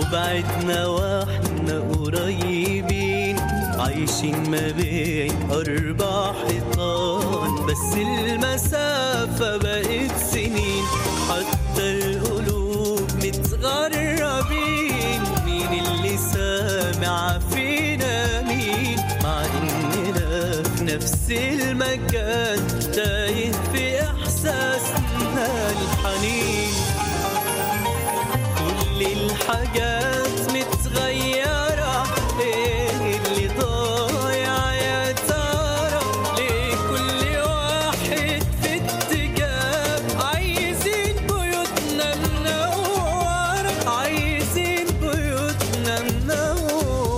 وبعدنا واحنا قريبين عايشين ما بين أربع حيطان بس المسافة بقت سنين حتى القلوب متغربين مين اللي سامع فينا مين مع إننا في نفس المكان تايه في إحساسنا الحنين كل الحاجات متغيرة ايه اللي ضايع يا ترى ليه كل واحد في اتجاه عايزين بيوتنا منورة عايزين بيوتنا منورة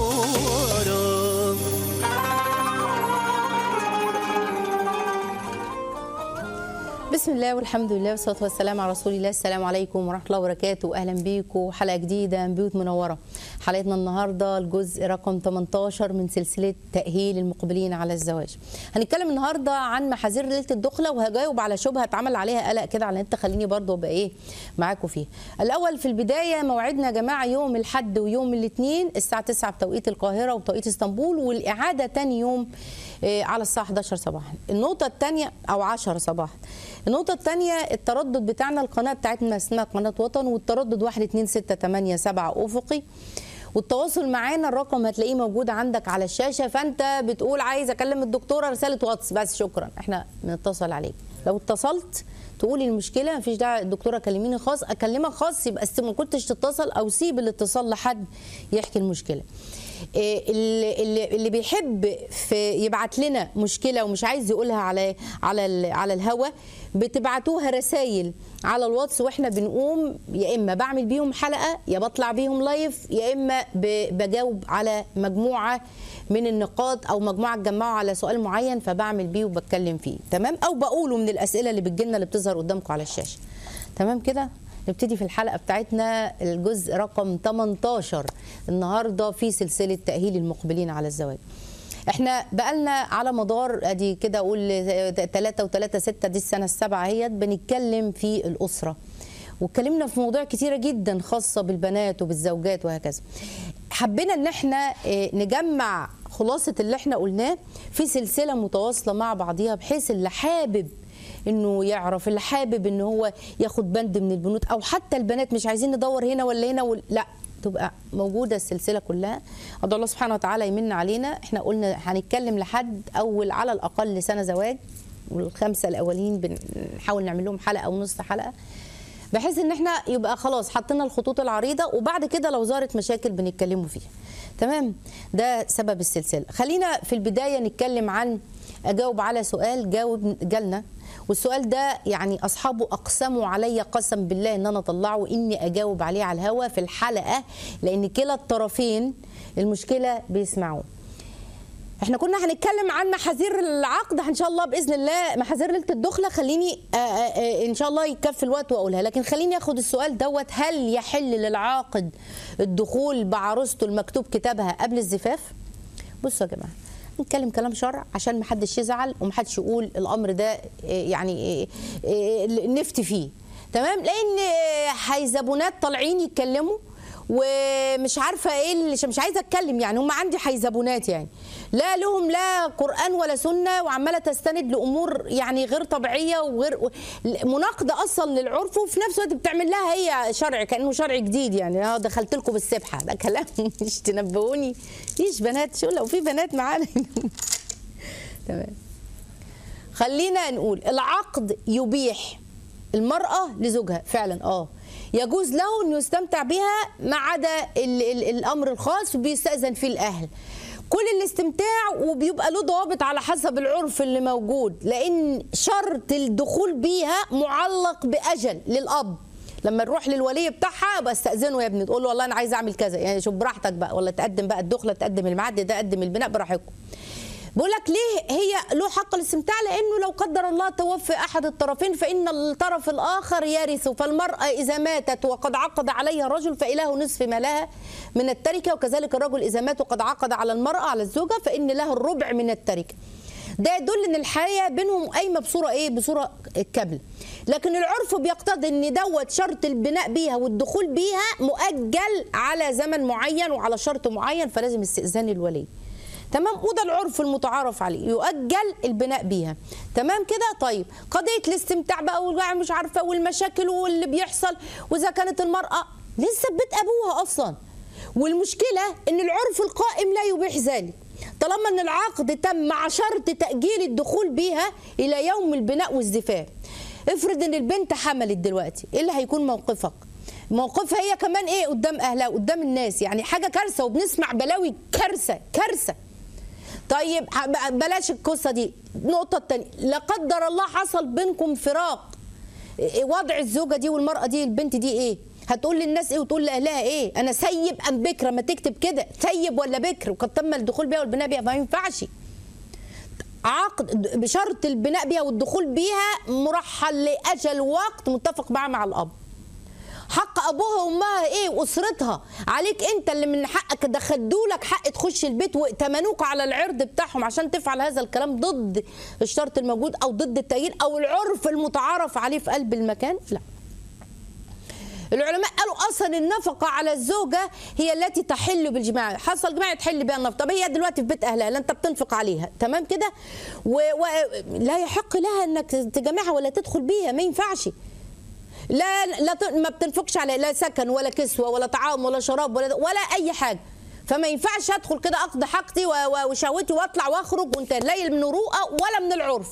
بسم الله والحمد لله والصلاه والسلام على رسول الله السلام عليكم ورحمه الله وبركاته اهلا بيكم حلقه جديده من بيوت منوره حلقتنا النهارده الجزء رقم 18 من سلسله تاهيل المقبلين على الزواج هنتكلم النهارده عن محاذير ليله الدخله وهجاوب على شبهه اتعمل عليها قلق كده على النت خليني برضو ابقى ايه معاكم فيه الاول في البدايه موعدنا يا جماعه يوم الاحد ويوم الاثنين الساعه 9 بتوقيت القاهره وبتوقيت اسطنبول والاعاده تاني يوم آه، على الساعه 11 صباحا النقطه الثانيه او 10 صباحا النقطه الثانيه التردد بتاعنا القناه بتاعتنا اسمها قناه وطن والتردد 12687 افقي والتواصل معانا الرقم هتلاقيه موجود عندك على الشاشه فانت بتقول عايز اكلم الدكتوره رساله واتس بس شكرا احنا بنتصل عليك لو اتصلت تقولي المشكله مفيش داعي الدكتوره كلميني خاص اكلمك خاص يبقى است- ما كنتش تتصل او سيب الاتصال لحد يحكي المشكله إيه اللي, اللي, اللي بيحب في يبعت لنا مشكله ومش عايز يقولها على على ال- على الهوا بتبعتوها رسائل على الواتس واحنا بنقوم يا اما بعمل بيهم حلقه يا بطلع بيهم لايف يا اما ب- بجاوب على مجموعه من النقاط او مجموعه اتجمعوا على سؤال معين فبعمل بيه وبتكلم فيه تمام او بقوله من الاسئله اللي بتجيلنا اللي بتظهر قدامكم على الشاشه تمام كده نبتدي في الحلقه بتاعتنا الجزء رقم 18 النهارده في سلسله تاهيل المقبلين على الزواج احنا بقالنا على مدار ادي كده اقول 3 و3 6 دي السنه السابعه اهيت بنتكلم في الاسره واتكلمنا في مواضيع كتيره جدا خاصه بالبنات وبالزوجات وهكذا حبينا ان احنا اه، نجمع خلاصه اللي احنا قلناه في سلسله متواصله مع بعضيها بحيث اللي حابب انه يعرف اللي حابب ان هو ياخد بند من البنود او حتى البنات مش عايزين ندور هنا ولا هنا ولا لا تبقى موجوده السلسله كلها ادعو الله سبحانه وتعالى يمن علينا احنا قلنا هنتكلم لحد اول على الاقل سنه زواج والخمسه الاولين بنحاول نعمل لهم حلقه او نص حلقه بحيث ان احنا يبقى خلاص حطينا الخطوط العريضه وبعد كده لو ظهرت مشاكل بنتكلموا فيها تمام ده سبب السلسله خلينا في البدايه نتكلم عن اجاوب على سؤال جاوب جالنا والسؤال ده يعني اصحابه اقسموا علي قسم بالله ان انا اطلعه واني اجاوب عليه على الهوا في الحلقه لان كلا الطرفين المشكله بيسمعوه احنا كنا هنتكلم عن محاذير العقد ان شاء الله باذن الله محاذير ليله الدخله خليني آآ آآ ان شاء الله يكفي الوقت واقولها لكن خليني اخد السؤال دوت هل يحل للعاقد الدخول بعروسته المكتوب كتابها قبل الزفاف بصوا يا جماعه نتكلم كلام شرع عشان ما حدش يزعل وما حدش يقول الامر ده إيه، يعني إيه، إيه، نفتي فيه تمام لان إيه، حيزبونات طالعين يتكلموا ومش عارفه ايه اللي مش عايزه اتكلم يعني هم عندي حيزبونات يعني لا لهم لا قران ولا سنه وعماله تستند لامور يعني غير طبيعيه وغير مناقضه اصلا للعرف وفي نفس الوقت بتعمل لها هي شرع كانه شرع جديد يعني اه دخلت لكم بالسبحه ده كلام مش تنبهوني فيش بنات شو لو في بنات معانا تمام خلينا نقول العقد يبيح المرأة لزوجها فعلا اه يجوز له انه يستمتع بها ما عدا ال- ال- الامر الخاص وبيستأذن فيه الاهل كل الاستمتاع وبيبقى له ضوابط على حسب العرف اللي موجود لان شرط الدخول بيها معلق باجل للاب لما نروح للولي بتاعها بستأذنه يا ابني تقول له والله انا عايز اعمل كذا يعني شوف براحتك بقى ولا تقدم بقى الدخله تقدم المعد ده قدم البناء براحتكم بقول لك ليه هي له حق الاستمتاع لانه لو قدر الله توفي احد الطرفين فان الطرف الاخر يرث فالمراه اذا ماتت وقد عقد عليها رجل فاله نصف ما لها من التركه وكذلك الرجل اذا مات وقد عقد على المراه على الزوجه فان له الربع من التركه ده يدل ان الحياه بينهم قايمه بصوره ايه بصوره كامله لكن العرف بيقتضي ان دوت شرط البناء بيها والدخول بيها مؤجل على زمن معين وعلى شرط معين فلازم استئذان الولي تمام وده العرف المتعارف عليه يؤجل البناء بيها تمام كده طيب قضيه الاستمتاع بقى والجوع مش عارفه والمشاكل واللي بيحصل واذا كانت المراه لسه في بيت ابوها اصلا والمشكله ان العرف القائم لا يبيح ذلك طالما ان العقد تم مع شرط تاجيل الدخول بيها الى يوم البناء والزفاف افرض ان البنت حملت دلوقتي ايه اللي هيكون موقفك موقفها هي كمان ايه قدام اهلها قدام الناس يعني حاجه كارثه وبنسمع بلاوي كارثه كارثه طيب ه- بلاش القصه دي النقطه الثانيه لا قدر الله حصل بينكم فراق إيه وضع الزوجه دي والمراه دي البنت دي ايه هتقول للناس ايه وتقول لاهلها ايه انا سيب ام بكر ما تكتب كده سيب ولا بكر وقد تم الدخول بيها والبناء بيها ما ينفعش عقد بشرط البناء بيها والدخول بيها مرحل لاجل وقت متفق معاه مع الاب حق ابوها وامها ايه واسرتها عليك انت اللي من حقك ده خدولك حق تخش البيت وائتمنوك على العرض بتاعهم عشان تفعل هذا الكلام ضد الشرط الموجود او ضد التأييد او العرف المتعارف عليه في قلب المكان لا العلماء قالوا اصلا النفقه على الزوجه هي التي تحل بالجماع حصل جماعه تحل بها النفقه طب هي دلوقتي في بيت اهلها لا انت بتنفق عليها تمام كده ولا يحق لها انك تجامعها ولا تدخل بيها ما ينفعش لا لا ت- ما بتنفقش على لا سكن ولا كسوه ولا طعام ولا شراب ولا ولا اي حاجه فما ينفعش ادخل كده اقضي حاجتي و- و- وشهوتي واطلع واخرج وانت لا من الروءه ولا من العرف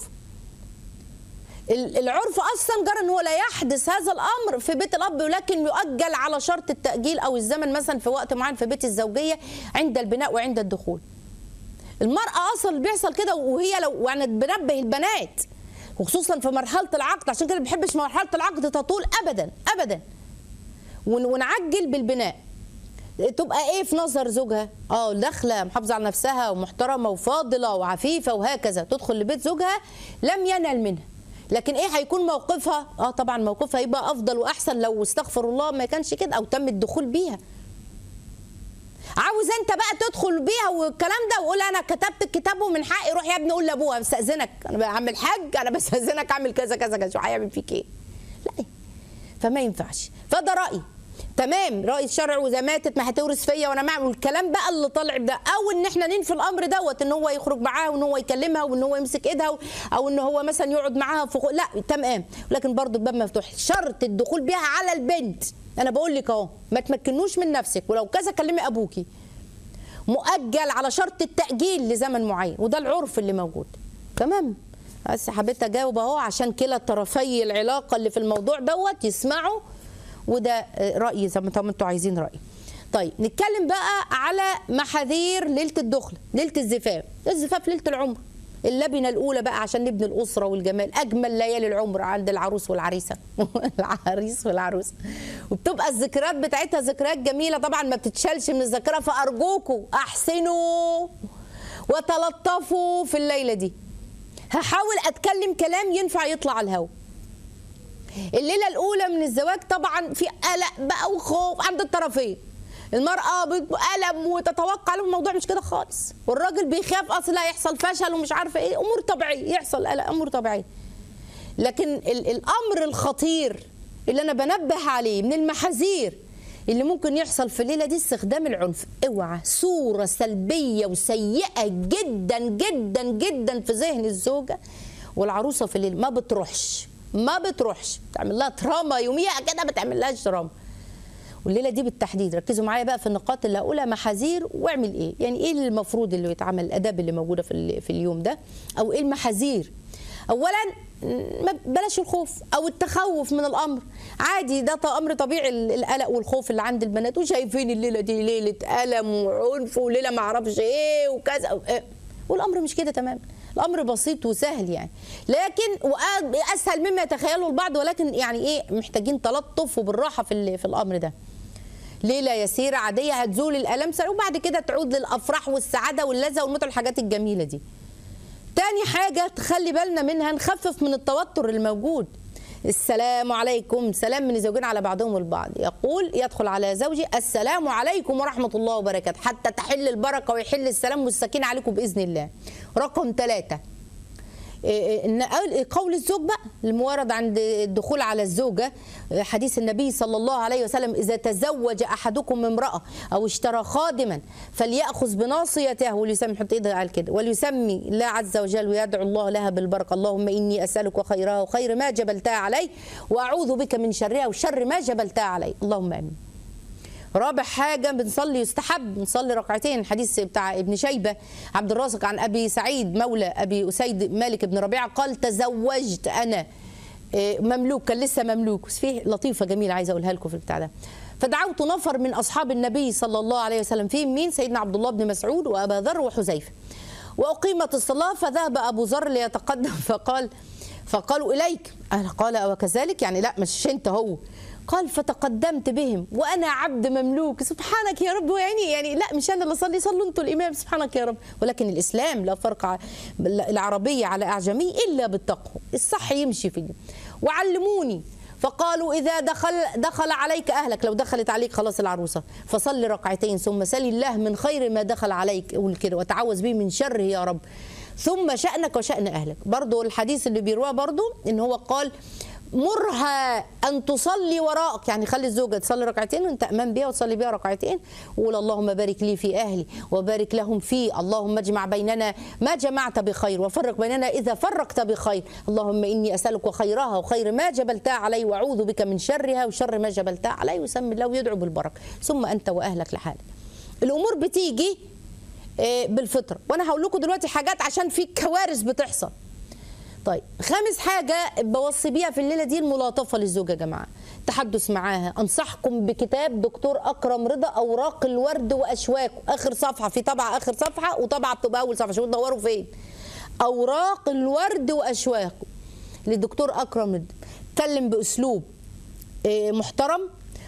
ال- العرف اصلا جرى ان هو لا يحدث هذا الامر في بيت الاب ولكن يؤجل على شرط التاجيل او الزمن مثلا في وقت معين في بيت الزوجيه عند البناء وعند الدخول المراه اصلا اللي بيحصل كده وهي لو يعني بنبه البنات وخصوصا في مرحله العقد عشان كده ما بحبش مرحله العقد تطول ابدا ابدا ون- ونعجل بالبناء تبقى ايه في نظر زوجها اه داخله محافظه على نفسها ومحترمه وفاضله وعفيفه وهكذا تدخل لبيت زوجها لم ينل منها لكن ايه هيكون موقفها اه طبعا موقفها يبقى افضل واحسن لو استغفر الله ما كانش كده او تم الدخول بيها عاوز انت بقى تدخل بيها والكلام ده وقول انا كتبت الكتاب ومن حقي روح يا ابني قول لابوها بستاذنك انا بعمل حاج انا بستاذنك اعمل كذا كذا كذا شو هيعمل فيك ايه لا فما ينفعش فده رايي تمام راي الشرع واذا ماتت ما هتورث فيا وانا معه والكلام بقى اللي طالع ده او ان احنا ننفي الامر دوت ان هو يخرج معاها وان هو يكلمها وان هو يمسك ايدها او ان هو مثلا يقعد معاها في خو... لا تمام لكن برضه الباب مفتوح شرط الدخول بيها على البنت انا بقول لك اهو ما تمكنوش من نفسك ولو كذا كلمي ابوكي مؤجل على شرط التأجيل لزمن معين وده العرف اللي موجود تمام بس حبيت اجاوب اهو عشان كلا طرفي العلاقه اللي في الموضوع دوت يسمعوا وده آه، رايي زي ما طبعا انتوا عايزين رايي طيب نتكلم بقى على محاذير ليله الدخله ليله الزفاف الزفاف ليله العمر اللبنه الاولى بقى عشان نبني الاسره والجمال اجمل ليالي العمر عند العروس والعريسه العريس والعروسه وبتبقى الذكريات بتاعتها ذكريات جميله طبعا ما بتتشالش من الذاكره فارجوكوا احسنوا وتلطفوا في الليله دي هحاول اتكلم كلام ينفع يطلع على الهوا الليله الاولى من الزواج طبعا في قلق بقى وخوف عند الطرفين المرأة بألم وتتوقع له الموضوع مش كده خالص والراجل بيخاف أصل لا يحصل فشل ومش عارفة إيه أمور طبيعية يحصل قلق أمور طبيعية لكن ال- الأمر الخطير اللي أنا بنبه عليه من المحاذير اللي ممكن يحصل في الليلة دي استخدام العنف اوعى صورة سلبية وسيئة جدا جدا جدا في ذهن الزوجة والعروسة في الليل ما بتروحش ما بتروحش تعمل لها تراما يوميها كده ما تعملهاش تراما والليله دي بالتحديد ركزوا معايا بقى في النقاط اللي هقولها محاذير واعمل ايه يعني ايه اللي المفروض اللي يتعمل الاداب اللي موجوده في ال- في اليوم ده او ايه المحاذير اولا ما بلاش الخوف او التخوف من الامر عادي ده ط- امر طبيعي ال- القلق والخوف اللي عند البنات وشايفين الليله دي ليله الم وعنف وليله ما اعرفش ايه وكذا و- إيه. والامر مش كده تماما الامر بسيط وسهل يعني لكن واسهل مما يتخيله البعض ولكن يعني ايه محتاجين تلطف وبالراحه في ال- في الامر ده ليله يسيره عاديه هتزول الالم سريع وبعد كده تعود للافراح والسعاده واللذه والمتعه والحاجات الجميله دي تاني حاجه تخلي بالنا منها نخفف من التوتر الموجود السلام عليكم سلام من الزوجين على بعضهم البعض يقول يدخل على زوجي السلام عليكم ورحمة الله وبركاته حتى تحل البركة ويحل السلام والسكينة عليكم بإذن الله رقم ثلاثة إيه، إن قول الزوج بقى المورد عند الدخول على الزوجه حديث النبي صلى الله عليه وسلم اذا تزوج احدكم امراه او اشترى خادما فليأخذ بناصيته وليسمي حط ايدها على كده وليسمي الله عز وجل ويدعو الله لها بالبركه اللهم اني اسالك خيرها وخير ما جبلتها علي واعوذ بك من شرها وشر ما جبلتها علي اللهم امين رابع حاجة بنصلي يستحب نصلي ركعتين حديث بتاع ابن شيبة عبد الرازق عن أبي سعيد مولى أبي أسيد مالك بن ربيعة قال تزوجت أنا إيه، مملوك كان لسه مملوك بس في لطيفة جميلة عايزة أقولها لكم في البتاع ده فدعوت نفر من أصحاب النبي صلى الله عليه وسلم فيهم مين سيدنا عبد الله بن مسعود وأبا ذر وحذيفة وأقيمت الصلاة فذهب أبو ذر ليتقدم فقال فقالوا إليك أنا قال وكذلك يعني لا مش أنت هو قال فتقدمت بهم وانا عبد مملوك سبحانك يا رب يعني يعني لا مش انا اللي اصلي صلوا انتوا الامام سبحانك يا رب ولكن الاسلام لا فرق ع- العربيه على اعجمي الا بالتقوى الصح يمشي في دي وعلموني فقالوا اذا دخل دخل عليك اهلك لو دخلت عليك خلاص العروسه فصلي ركعتين ثم سل الله من خير ما دخل عليك قول كده وتعوذ به من شره يا رب ثم شأنك وشأن أهلك برضو الحديث اللي بيرواه برضو إن هو قال مرها أن تصلي وراءك يعني خلي الزوجة تصلي ركعتين وانت أمام بيها وتصلي بيها ركعتين وقول اللهم بارك لي في أهلي وبارك لهم في اللهم اجمع بيننا ما جمعت بخير وفرق بيننا إذا فرقت بخير اللهم إني أسألك خيرها وخير ما جبلتها علي وأعوذ بك من شرها وشر ما جبلتها علي وسمي الله ويدعو بالبركة ثم أنت وأهلك لحالك الأمور بتيجي آه، بالفطره وانا هقول لكم دلوقتي حاجات عشان في كوارث بتحصل طيب خامس حاجة بوصي بيها في الليلة دي الملاطفة للزوجة يا جماعة تحدث معاها أنصحكم بكتاب دكتور أكرم رضا أوراق الورد وأشواكه آخر صفحة في طبعة آخر صفحة وطبعة بتبقى أول صفحة شوفوا تدوروا فين أوراق الورد وأشواكه للدكتور أكرم رضا اتكلم بأسلوب آه، محترم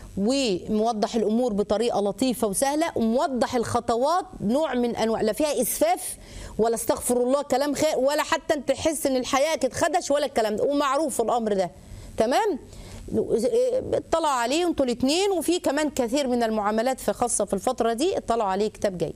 وموضح الامور بطريقه لطيفه وسهله وموضح الخطوات نوع من انواع لا فيها اسفاف ولا استغفر الله كلام خير ولا حتى انت تحس ان الحياه تتخدش ولا الكلام ده ومعروف الامر ده تمام اطلعوا عليه انتوا الاثنين وفي كمان كثير من المعاملات في خاصه في الفتره دي اطلعوا عليه كتاب جيد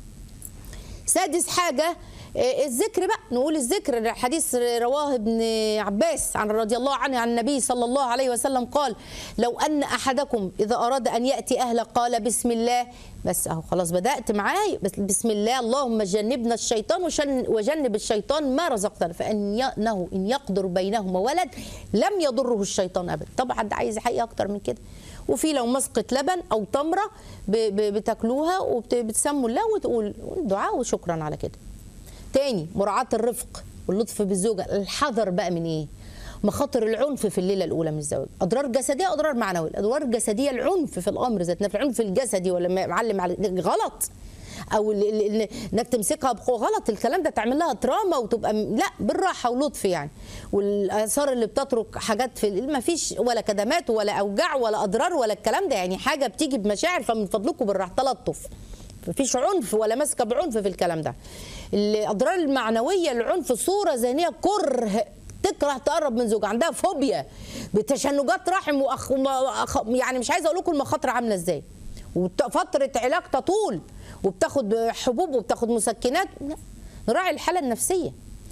سادس حاجة آه، الذكر بقى نقول الذكر حديث رواه ابن عباس عن رضي الله عنه عن النبي صلى الله عليه وسلم قال لو أن أحدكم إذا أراد أن يأتي أهله قال بسم الله بس أهو خلاص بدأت معاه بس بسم الله اللهم جنبنا الشيطان وشن- وجنب الشيطان ما رزقتنا فإنه إن يقدر بينهما ولد لم يضره الشيطان أبدا طبعا ده عايز حقيقة أكتر من كده وفي لو مسقة لبن أو تمرة ب- ب- بتاكلوها وبتسموا الله وتقول دعاء وشكرا على كده تاني مراعاة الرفق واللطف بالزوجة الحذر بقى من ايه مخاطر العنف في الليله الاولى من الزواج اضرار جسديه اضرار معنويه الاضرار الجسديه العنف في الامر ذات نفسه العنف الجسدي ولا ما- معلم على غلط او ال- ال- ال- انك تمسكها بقوه غلط الكلام ده تعمل لها تراما وتبقى م- لا بالراحه ولطف يعني والاثار اللي بتترك حاجات في ما فيش ولا كدمات ولا اوجاع ولا اضرار ولا الكلام ده يعني حاجه بتيجي بمشاعر فمن فضلكم بالراحه تلطف مفيش عنف ولا ماسكه بعنف في الكلام ده الاضرار المعنويه العنف صوره ذهنيه كره تكره تقرب من زوجها عندها فوبيا بتشنجات رحم وأخ... وأخ... يعني مش عايزه اقول لكم المخاطر عامله ازاي وفتره علاج تطول وبتاخد حبوب وبتاخد مسكنات لا نراعي الحاله النفسيه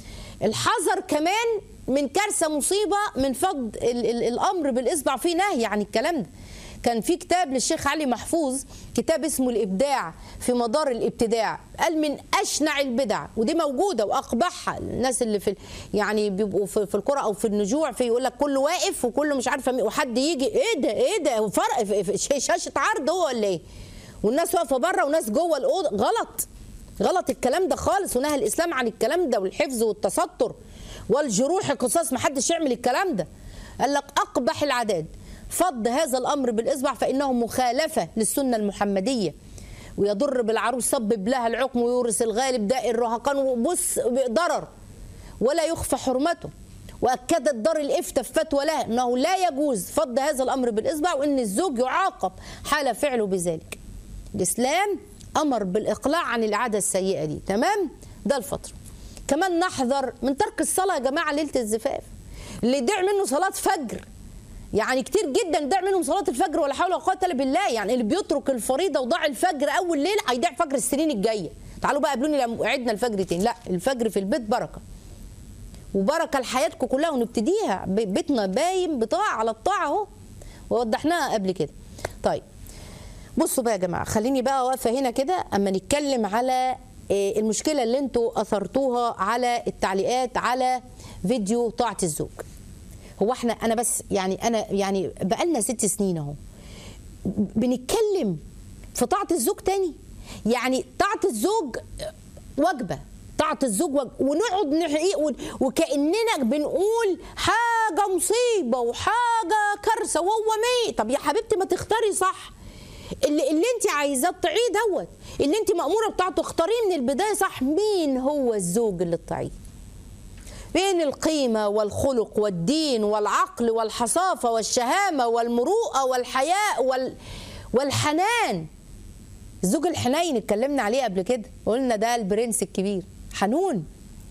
الحذر كمان من كارثه مصيبه من فض ال- ال- الامر بالاصبع فيه نهي عن الكلام ده كان في كتاب للشيخ علي محفوظ كتاب اسمه الابداع في مدار الابتداع قال من اشنع البدع ودي موجوده واقبحها الناس اللي في ال- يعني بيبقوا في, في القرى او في النجوع في يقول لك كله واقف وكله مش عارفه مين وحد يجي ايه ده ايه ده هو فرق في- في شاشه عرض هو ولا ايه والناس واقفه بره وناس جوه الاوضه غلط غلط الكلام ده خالص ونهى الاسلام عن الكلام ده والحفظ والتستر والجروح قصاص ما حدش يعمل الكلام ده قال لك اقبح العادات فض هذا الامر بالاصبع فانه مخالفه للسنه المحمديه ويضر بالعروس سبب لها العقم ويورث الغالب داء الرهقان وبص ضرر ولا يخفى حرمته واكدت دار الافتاء في فتوى لها انه لا يجوز فض هذا الامر بالاصبع وان الزوج يعاقب حال فعله بذلك الاسلام امر بالاقلاع عن العاده السيئه دي تمام ده الفتره كمان نحذر من ترك الصلاه يا جماعه ليله الزفاف اللي يضيع منه صلاه فجر يعني كتير جدا ضاع منهم صلاه الفجر ولا حول ولا قوه الا بالله يعني اللي بيترك الفريضه وضاع الفجر اول ليله هيضيع فجر السنين الجايه تعالوا بقى قابلوني لما عدنا الفجر تاني لا الفجر في البيت بركه وبركه لحياتكم كلها ونبتديها ب- بيتنا باين بطاعه على الطاعه اهو ووضحناها قبل كده طيب بصوا بقى يا جماعه خليني بقى واقفه هنا كده اما نتكلم على آه، المشكله اللي انتوا اثرتوها على التعليقات على فيديو طاعه الزوج هو احنا انا بس يعني انا يعني بقالنا ست سنين اهو بنتكلم في طاعه الزوج تاني يعني طاعه الزوج وجبه طاعه الزوج وجبة. ونقعد نحقيق ون- وكاننا بنقول حاجه مصيبه وحاجه كارثه وهو ميت طب يا حبيبتي ما تختاري صح اللي, اللي انت عايزاه تطيعيه دوت اللي انت ماموره بتاعته اختاريه من البدايه صح مين هو الزوج اللي تطيعيه بين القيمة والخلق والدين والعقل والحصافة والشهامة والمروءة والحياء وال... والحنان الزوج الحنين اتكلمنا عليه قبل كده قلنا ده البرنس الكبير حنون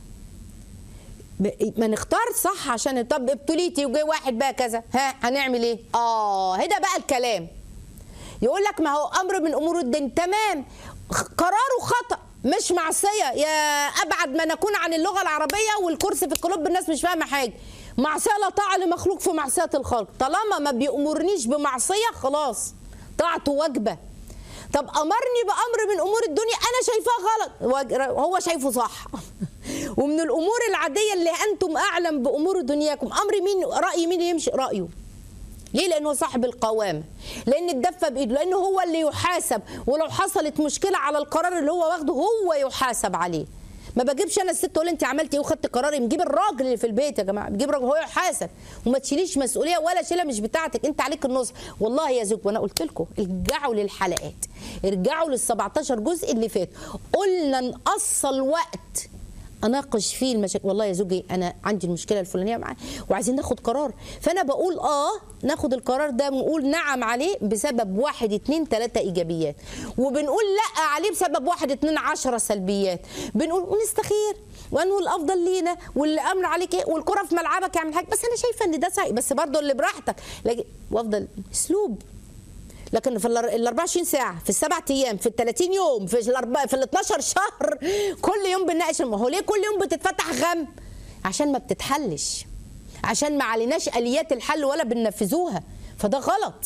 ب- ما نختار صح عشان طب ابتليتي وجاي واحد بقى كذا ها هنعمل ايه اه هنا بقى الكلام يقول لك ما هو امر من امور الدين تمام خ- قراره خطا مش معصيه يا ابعد ما نكون عن اللغه العربيه والكرسي في قلوب الناس مش فاهمه حاجه معصيه لا طاعه لمخلوق في معصيه الخلق طالما ما بيامرنيش بمعصيه خلاص طاعته واجبه طب امرني بامر من امور الدنيا انا شايفاه غلط وج- هو شايفه صح ومن الامور العاديه اللي انتم اعلم بامور دنياكم امر مين راي مين يمشي رايه ليه؟ لأنه صاحب القوامة لأن الدفة بإيده لأنه هو اللي يحاسب ولو حصلت مشكلة على القرار اللي هو واخده هو يحاسب عليه ما بجيبش انا الست اقول انت عملتي ايه وخدت قراري نجيب الراجل اللي في البيت يا جماعه نجيب راجل هو يحاسب وما تشيليش مسؤوليه ولا شيله مش بتاعتك انت عليك النص والله يا زوج وانا قلت لكم ارجعوا للحلقات ارجعوا لل 17 جزء اللي فات قلنا نقص الوقت اناقش فيه المشاكل والله يا زوجي انا عندي المشكله الفلانيه معاه وعايزين ناخد قرار فانا بقول اه ناخد القرار ده ونقول نعم عليه بسبب واحد اتنين تلاته ايجابيات وبنقول لا عليه بسبب واحد اتنين عشرة سلبيات بنقول ونستخير وانه الافضل لينا واللي امر عليك ايه والكره في ملعبك يعمل حاجه بس انا شايفه ان ده صحيح بس برضه اللي براحتك لكن وافضل اسلوب لكن في ال 24 ساعه في السبع ايام في ال 30 يوم في الأربع في ال 12 شهر كل يوم بنناقش ما هو ليه كل يوم بتتفتح غم عشان ما بتتحلش عشان ما عليناش اليات الحل ولا بننفذوها فده غلط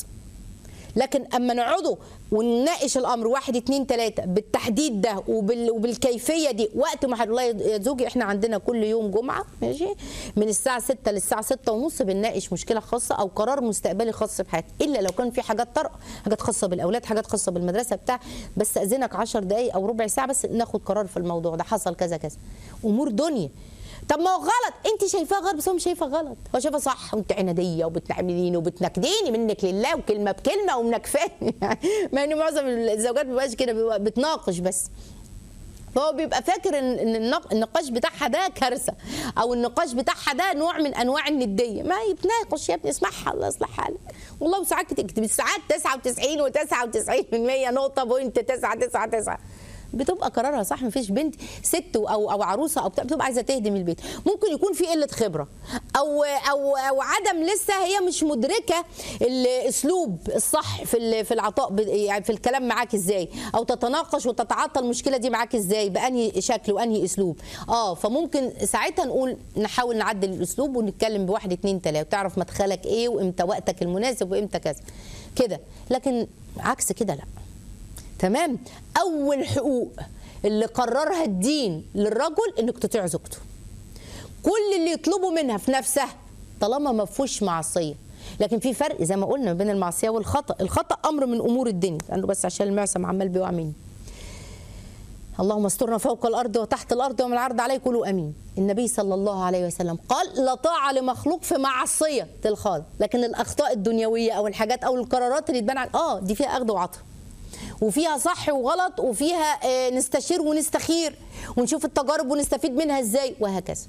لكن اما نقعدوا ونناقش الامر واحد اتنين تلاته بالتحديد ده وبال... وبالكيفيه دي وقت ما والله يا زوجي احنا عندنا كل يوم جمعه ماشي من الساعه 6 للساعه 6 ونص بنناقش مشكله خاصه او قرار مستقبلي خاص بحياتي الا لو كان في حاجات طارئه حاجات خاصه بالاولاد حاجات خاصه بالمدرسه بتاع بس اذنك 10 دقائق او ربع ساعه بس ناخد قرار في الموضوع ده حصل كذا كذا امور دنيا طب ما هو غلط انت شايفاه غلط بس هو مش شايفاه غلط هو شايفاه صح وانت عناديه وبتعمليني وبتنكديني منك لله وكلمه بكلمه ومنكفاني مع ان معظم الزوجات ما بيبقاش كده بيبقى بتناقش بس فهو بيبقى فاكر ان إن النق- النقاش بتاعها ده كارثه او النقاش بتاعها ده نوع من انواع النديه ما يتناقش يا ابني اسمعها الله يصلح حالك والله وساعات تكتب ساعات 99 و99% نقطه بوينت 999 بتبقى قرارها صح مفيش بنت ست او او عروسه او بتاع بتبقى عايزه تهدم البيت ممكن يكون في قله خبره او او او عدم لسه هي مش مدركه الاسلوب الصح في ال- في العطاء ب- يعني في الكلام معاك ازاي او تتناقش وتتعاطى المشكله دي معاك ازاي بانهي شكل وانهي اسلوب اه فممكن ساعتها نقول نحاول نعدل الاسلوب ونتكلم بواحد اتنين تلاته وتعرف مدخلك ايه وامتى وقتك المناسب وامتى كذا كده لكن عكس كده لا تمام اول حقوق اللي قررها الدين للرجل انك تطيع زوجته كل اللي يطلبه منها في نفسها طالما ما فيهوش معصيه لكن في فرق زي ما قلنا ما بين المعصيه والخطا الخطا امر من امور الدنيا لانه بس عشان المعصم عمال بيقع مني اللهم استرنا فوق الارض وتحت الارض ومن العرض عليه كلوا امين النبي صلى الله عليه وسلم قال لا طاعه لمخلوق في معصيه الخالق لكن الاخطاء الدنيويه او الحاجات او القرارات اللي تبان عن اه دي فيها اخذ وعطاء وفيها صح وغلط وفيها آه، نستشير ونستخير ونشوف التجارب ونستفيد منها ازاي وهكذا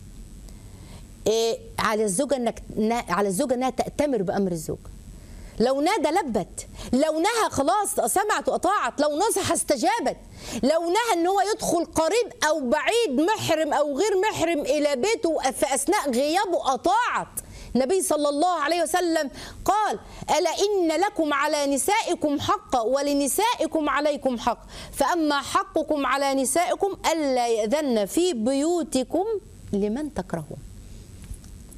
آه، على الزوجه انك نا- على الزوجه انها تأتمر بامر الزوج لو نادى لبت لو نهى خلاص سمعت واطاعت لو نصح استجابت لو نهى ان هو يدخل قريب او بعيد محرم او غير محرم الى بيته في اثناء غيابه اطاعت النبي صلى الله عليه وسلم قال الا ان لكم على نسائكم حقا ولنسائكم عليكم حق فاما حقكم على نسائكم الا ياذن في بيوتكم لمن تكرهون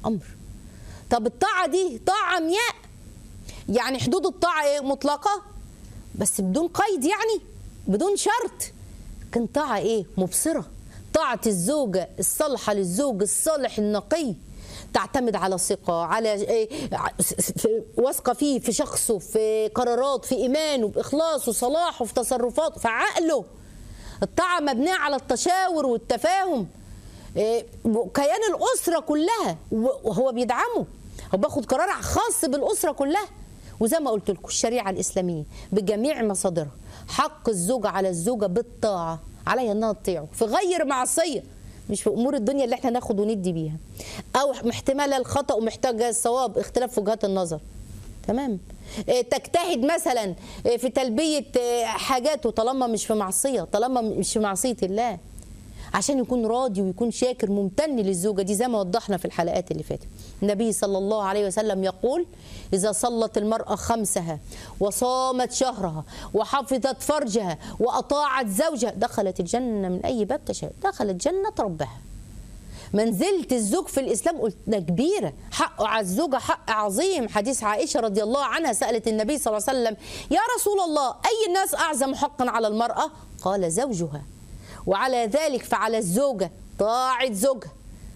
امر طب الطاعه دي طاعه عمياء يعني حدود الطاعه ايه مطلقه بس بدون قيد يعني بدون شرط كان طاعه ايه مبصره طاعه الزوجه الصالحه للزوج الصالح النقي تعتمد على ثقة على إيه، ع- س- س- في- واثقة فيه في شخصه في قرارات في إيمانه بإخلاصه صلاحه في تصرفاته في عقله الطاعة مبنية على التشاور والتفاهم إيه، كيان الأسرة كلها وهو بيدعمه هو باخد قرار خاص بالأسرة كلها وزي ما قلت لكم الشريعة الإسلامية بجميع مصادرها حق الزوجة على الزوجة بالطاعة عليها انها تطيعه في غير معصية مش في امور الدنيا اللي احنا ناخد وندي بيها او محتمله الخطا ومحتاجه الصواب اختلاف وجهات النظر تمام إيه، تجتهد مثلا إيه، في تلبيه إيه، حاجاته طالما مش في معصيه طالما مش في معصيه الله عشان يكون راضي ويكون شاكر ممتن للزوجه دي زي ما وضحنا في الحلقات اللي فاتت النبي صلى الله عليه وسلم يقول اذا صلت المراه خمسها وصامت شهرها وحفظت فرجها واطاعت زوجها دخلت الجنه من اي باب تشاء دخلت جنه ربها منزلة الزوج في الإسلام قلنا كبيرة حقه على الزوجة حق عظيم حديث عائشة رضي الله عنها سألت النبي صلى الله عليه وسلم يا رسول الله أي الناس أعظم حقا على المرأة قال زوجها وعلى ذلك فعلى الزوجة طاعة زوجها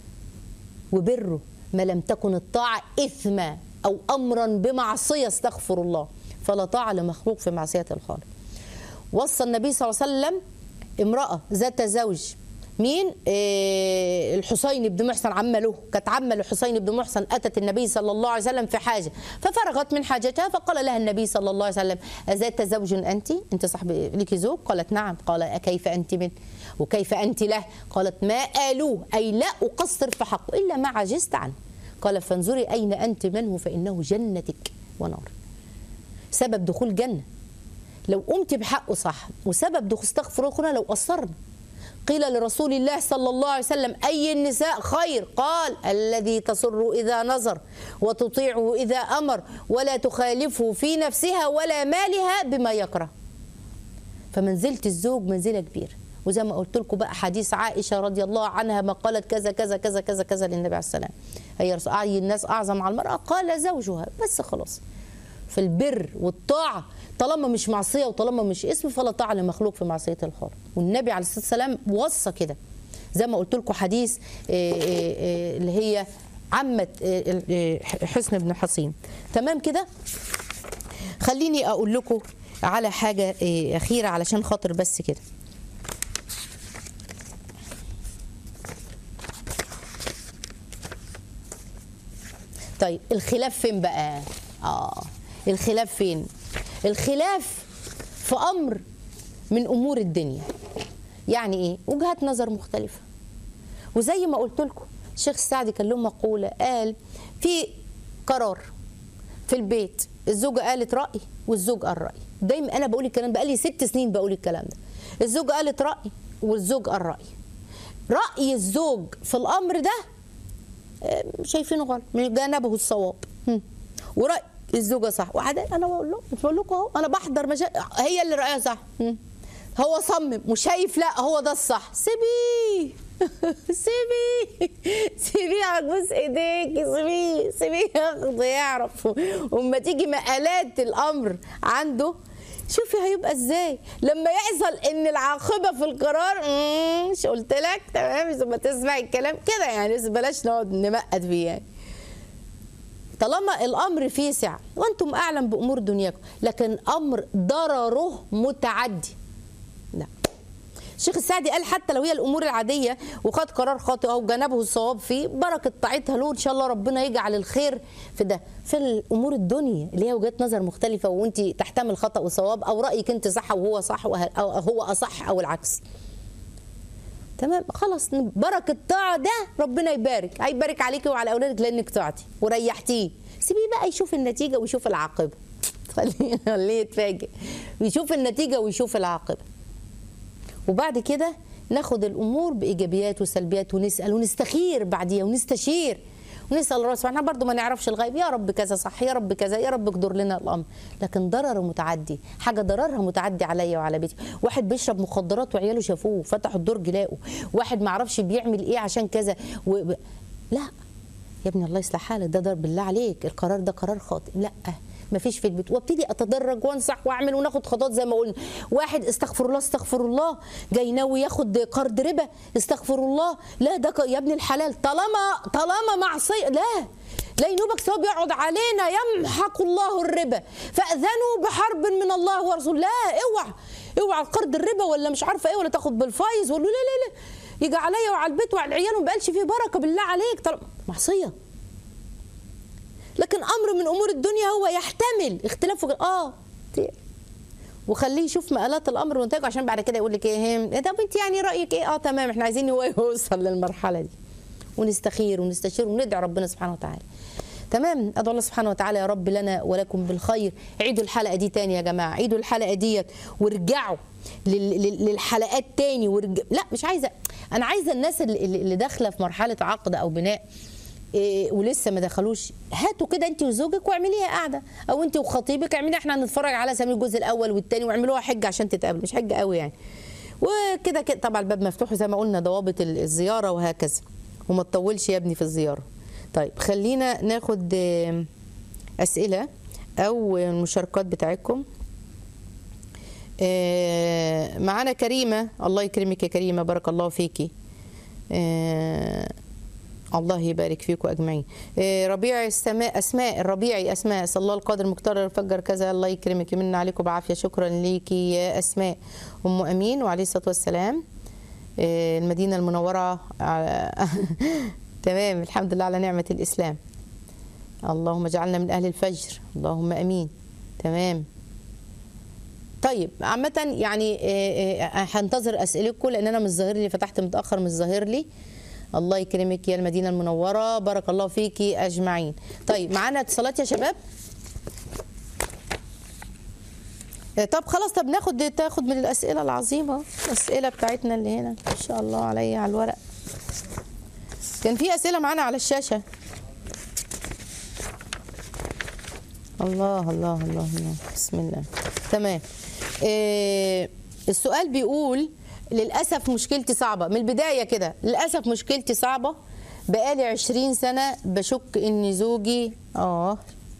وبره ما لم تكن الطاعة إثما أو أمرا بمعصية استغفر الله فلا طاعة لمخلوق في معصية الخالق وصى النبي صلى الله عليه وسلم امرأة ذات زوج مين إيه الحسين بن محسن عمه له كانت عمه لحسين بن محسن اتت النبي صلى الله عليه وسلم في حاجه ففرغت من حاجتها فقال لها النبي صلى الله عليه وسلم اذات زوج انت انت صاحب لك زوج قالت نعم قال كيف انت من وكيف انت له قالت ما الوه اي لا اقصر في حقه الا ما عجزت عنه قال فانظري اين انت منه فانه جنتك ونار سبب دخول جنه لو قمت بحقه صح وسبب دخول استغفر الله لو قصرنا قيل لرسول الله صلى الله عليه وسلم أي النساء خير قال الذي تسر إذا نظر وتطيعه إذا أمر ولا تخالفه في نفسها ولا مالها بما يكره فمنزلة الزوج منزلة كبيرة وزي ما قلت لكم بقى حديث عائشة رضي الله عنها ما قالت كذا كذا كذا كذا كذا للنبي عليه السلام هي رسول- أي الناس أعظم على المرأة قال زوجها بس خلاص في البر والطاعة طالما مش معصية وطالما مش اسم فلا طاعة لمخلوق في معصية الخالق والنبي عليه الصلاة والسلام وصى كده زي ما قلت لكم حديث آه، آه، آه، اللي هي عمة آه، آه، حسن بن حصين تمام كده خليني أقول لكم على حاجة آه، أخيرة علشان خاطر بس كده طيب الخلاف فين بقى اه الخلاف فين الخلاف في امر من امور الدنيا يعني ايه وجهات نظر مختلفه وزي ما قلت لكم الشيخ السعدي كان له مقوله قال في قرار في البيت الزوجه قالت راي والزوج قال راي دايما انا بقول الكلام بقالي ست سنين بقول الكلام ده الزوجه قالت راي والزوج قال راي راي الزوج في الامر ده شايفينه غلط من جانبه الصواب هم. ورأي الزوجة صح وعادة أنا بقول له بقول لكم أهو أنا بحضر مشا... هي اللي رأيها صح هم. هو صمم وشايف لا هو ده الصح سيبيه سيبيه سيبيه عجوز ايديك سيبيه سيبيه ياخده يعرف وما تيجي مقالات الامر عنده شوفي هيبقى ازاي لما يحصل ان العاقبه في القرار مم، مش قلت لك تمام ثم تسمع الكلام كده يعني بس بلاش نقعد نمقت فيه يعني طالما الامر فيه سعه وانتم اعلم بامور دنياكم لكن امر ضرره متعدي لا الشيخ السعدي قال حتى لو هي الامور العاديه وخد قرار خاطئ او جنبه الصواب فيه بركه طاعتها له ان شاء الله ربنا يجعل الخير في ده في الامور الدنيا اللي هي وجهات نظر مختلفه وانت تحتمل خطا وصواب او رايك انت صح وهو صح وه- او هو اصح او العكس تمام خلاص بركه طاعه ده ربنا يبارك هيبارك عليكي وعلى اولادك لانك طاعتي وريحتيه سيبيه بقى يشوف النتيجه ويشوف العاقبه خليه خليه يتفاجئ ويشوف النتيجه ويشوف العاقبه وبعد كده ناخد الامور بايجابيات وسلبيات ونسال ونستخير بعديها ونستشير ونسال الله سبحانه احنا برضه ما نعرفش الغيب يا رب كذا صح يا رب كذا يا رب اقدر لنا الامر لكن ضرر متعدي حاجه ضررها متعدي عليا وعلى بيتي واحد بيشرب مخدرات وعياله شافوه فتحوا الدرج لقوا واحد ما عرفش بيعمل ايه عشان كذا و... لا يا ابني الله يصلح حالك ده ضرب بالله عليك القرار ده قرار خاطئ لا مفيش في البيت وابتدي اتدرج وانصح واعمل وناخد خطوات زي ما قلنا واحد استغفر الله استغفر الله جاي ناوي ياخد قرض ربا استغفر الله لا ده ك- يا ابن الحلال طالما طالما معصيه لا لا ينوبك ثواب يقعد علينا يمحق الله الربا فاذنوا بحرب من الله ورسوله لا اوعى اوعى القرض الربا ولا مش عارفه ايه ولا تاخد بالفايز ولا لا لا لا يجي عليا وعلى البيت وعلى العيال وما بقالش فيه بركه بالله عليك طالما معصيه لكن امر من امور الدنيا هو يحتمل اختلافه اه ت- وخليه يشوف مآلات الامر ونتائجه عشان بعد كده يقول لك ايه هم طب انت يعني رايك ايه اه تمام احنا عايزين هو يوصل للمرحله دي ونستخير ونستشير وندعي ربنا سبحانه وتعالى تمام ادعو الله سبحانه وتعالى يا رب لنا ولكم بالخير عيدوا الحلقه دي تاني يا جماعه عيدوا الحلقه ديت وارجعوا لل- لل- للحلقات تاني ورج... لا مش عايزه انا عايزه الناس اللي, اللي داخله في مرحله عقد او بناء إيه ولسه ما دخلوش هاتوا كده انت وزوجك واعمليها قاعده او انت وخطيبك اعمليها احنا هنتفرج على سبيل الجزء الاول والثاني واعملوها حجه عشان تتقابلوا مش حجه قوي يعني وكده كده طبعا الباب مفتوح زي ما قلنا ضوابط ال- الزياره وهكذا وما تطولش يا ابني في الزياره طيب خلينا ناخد آه، اسئله او المشاركات بتاعتكم آه، معانا كريمه الله يكرمك يا كريمه بارك الله فيكي آه، الله يبارك فيكم اجمعين آه، ربيع السماء اسماء الربيعي اسماء اسال الله القادر المقتدر يفجر كذا الله يكرمك يمن عليكم بعافيه شكرا ليكي يا اسماء ام امين وعليه الصلاه والسلام آه، المدينه المنوره على- تمام الحمد لله على نعمه الاسلام اللهم اجعلنا من اهل الفجر اللهم امين تمام طيب عامة يعني آه، آه، هنتظر اسئلتكم لان انا مش ظاهر لي فتحت متاخر مش ظاهر لي الله يكرمك يا المدينه المنوره بارك الله فيكي اجمعين طيب معانا اتصالات يا شباب آه، طب خلاص طب ناخد تاخد من الاسئله العظيمه الاسئله بتاعتنا اللي هنا ان شاء الله عليا على الورق كان في اسئله معانا على الشاشه الله الله الله الله بسم الله تمام إيه السؤال بيقول للاسف مشكلتي صعبه من البدايه كده للاسف مشكلتي صعبه بقالي 20 سنه بشك ان زوجي اه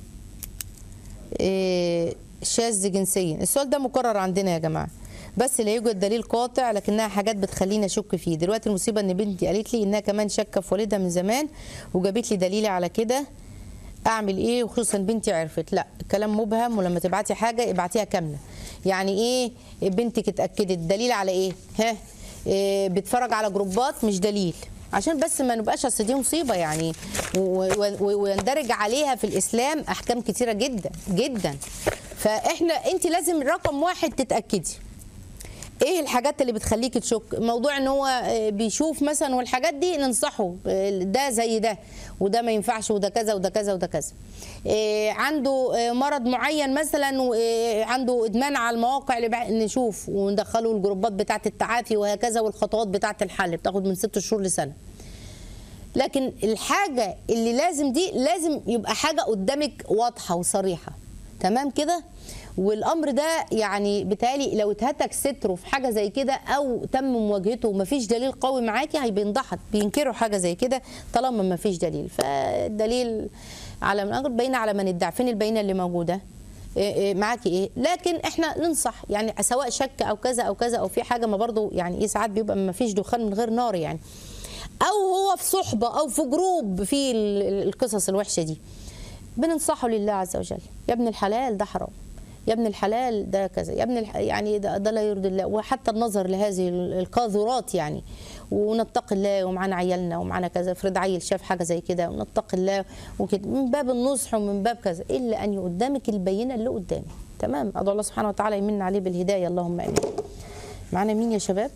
إيه شاذ جنسيا السؤال ده مكرر عندنا يا جماعه بس لا يوجد دليل قاطع لكنها حاجات بتخليني اشك فيه دلوقتي المصيبه ان بنتي قالت لي انها كمان شاكه في والدها من زمان وجابت لي دليل على كده اعمل ايه وخصوصا بنتي عرفت لا كلام مبهم ولما تبعتي حاجه ابعتيها كامله يعني ايه بنتك اتاكدت دليل على ايه ها إيه بتفرج على جروبات مش دليل عشان بس ما نبقاش اصل دي مصيبه يعني و- و- ويندرج عليها في الاسلام احكام كتيره جدا جدا فاحنا انت لازم رقم واحد تتاكدي ايه الحاجات اللي بتخليك تشك موضوع ان هو آه، بيشوف مثلا والحاجات دي ننصحه آه، ده زي ده وده ما ينفعش وده كذا وده كذا وده كذا آه، عنده آه، مرض معين مثلا وعنده ادمان على المواقع اللي بع- نشوف وندخله الجروبات بتاعه التعافي وهكذا والخطوات بتاعه الحل بتاخد من ست شهور لسنه لكن الحاجه اللي لازم دي لازم يبقى حاجه قدامك واضحه وصريحه تمام كده والامر ده يعني بالتالي لو اتهتك ستره في حاجه زي كده او تم مواجهته ومفيش دليل قوي معاكي هيبينضحك بينكروا حاجه زي كده طالما مفيش دليل فالدليل على من أجل بينه على من ادعى فين البينه اللي موجوده إيه إيه معاكي ايه لكن احنا ننصح يعني سواء شك او كذا او كذا او في حاجه ما برضو يعني ايه ساعات بيبقى ما فيش دخان من غير نار يعني او هو في صحبه او في جروب في ال- ال- القصص الوحشه دي بننصحه لله عز وجل يا ابن الحلال ده حرام يا ابن الحلال ده كذا يا ابن الح... يعني ده, ده لا يرضي الله وحتى النظر لهذه ال- القاذورات يعني ونتقي الله ومعانا عيالنا ومعانا كذا افرض عيل شاف حاجه زي كده ونتقي الله وكده من باب النصح ومن باب كذا الا ان قدامك البينه اللي قدامي تمام ادعو الله سبحانه وتعالى يمن عليه بالهدايه اللهم امين معانا مين يا شباب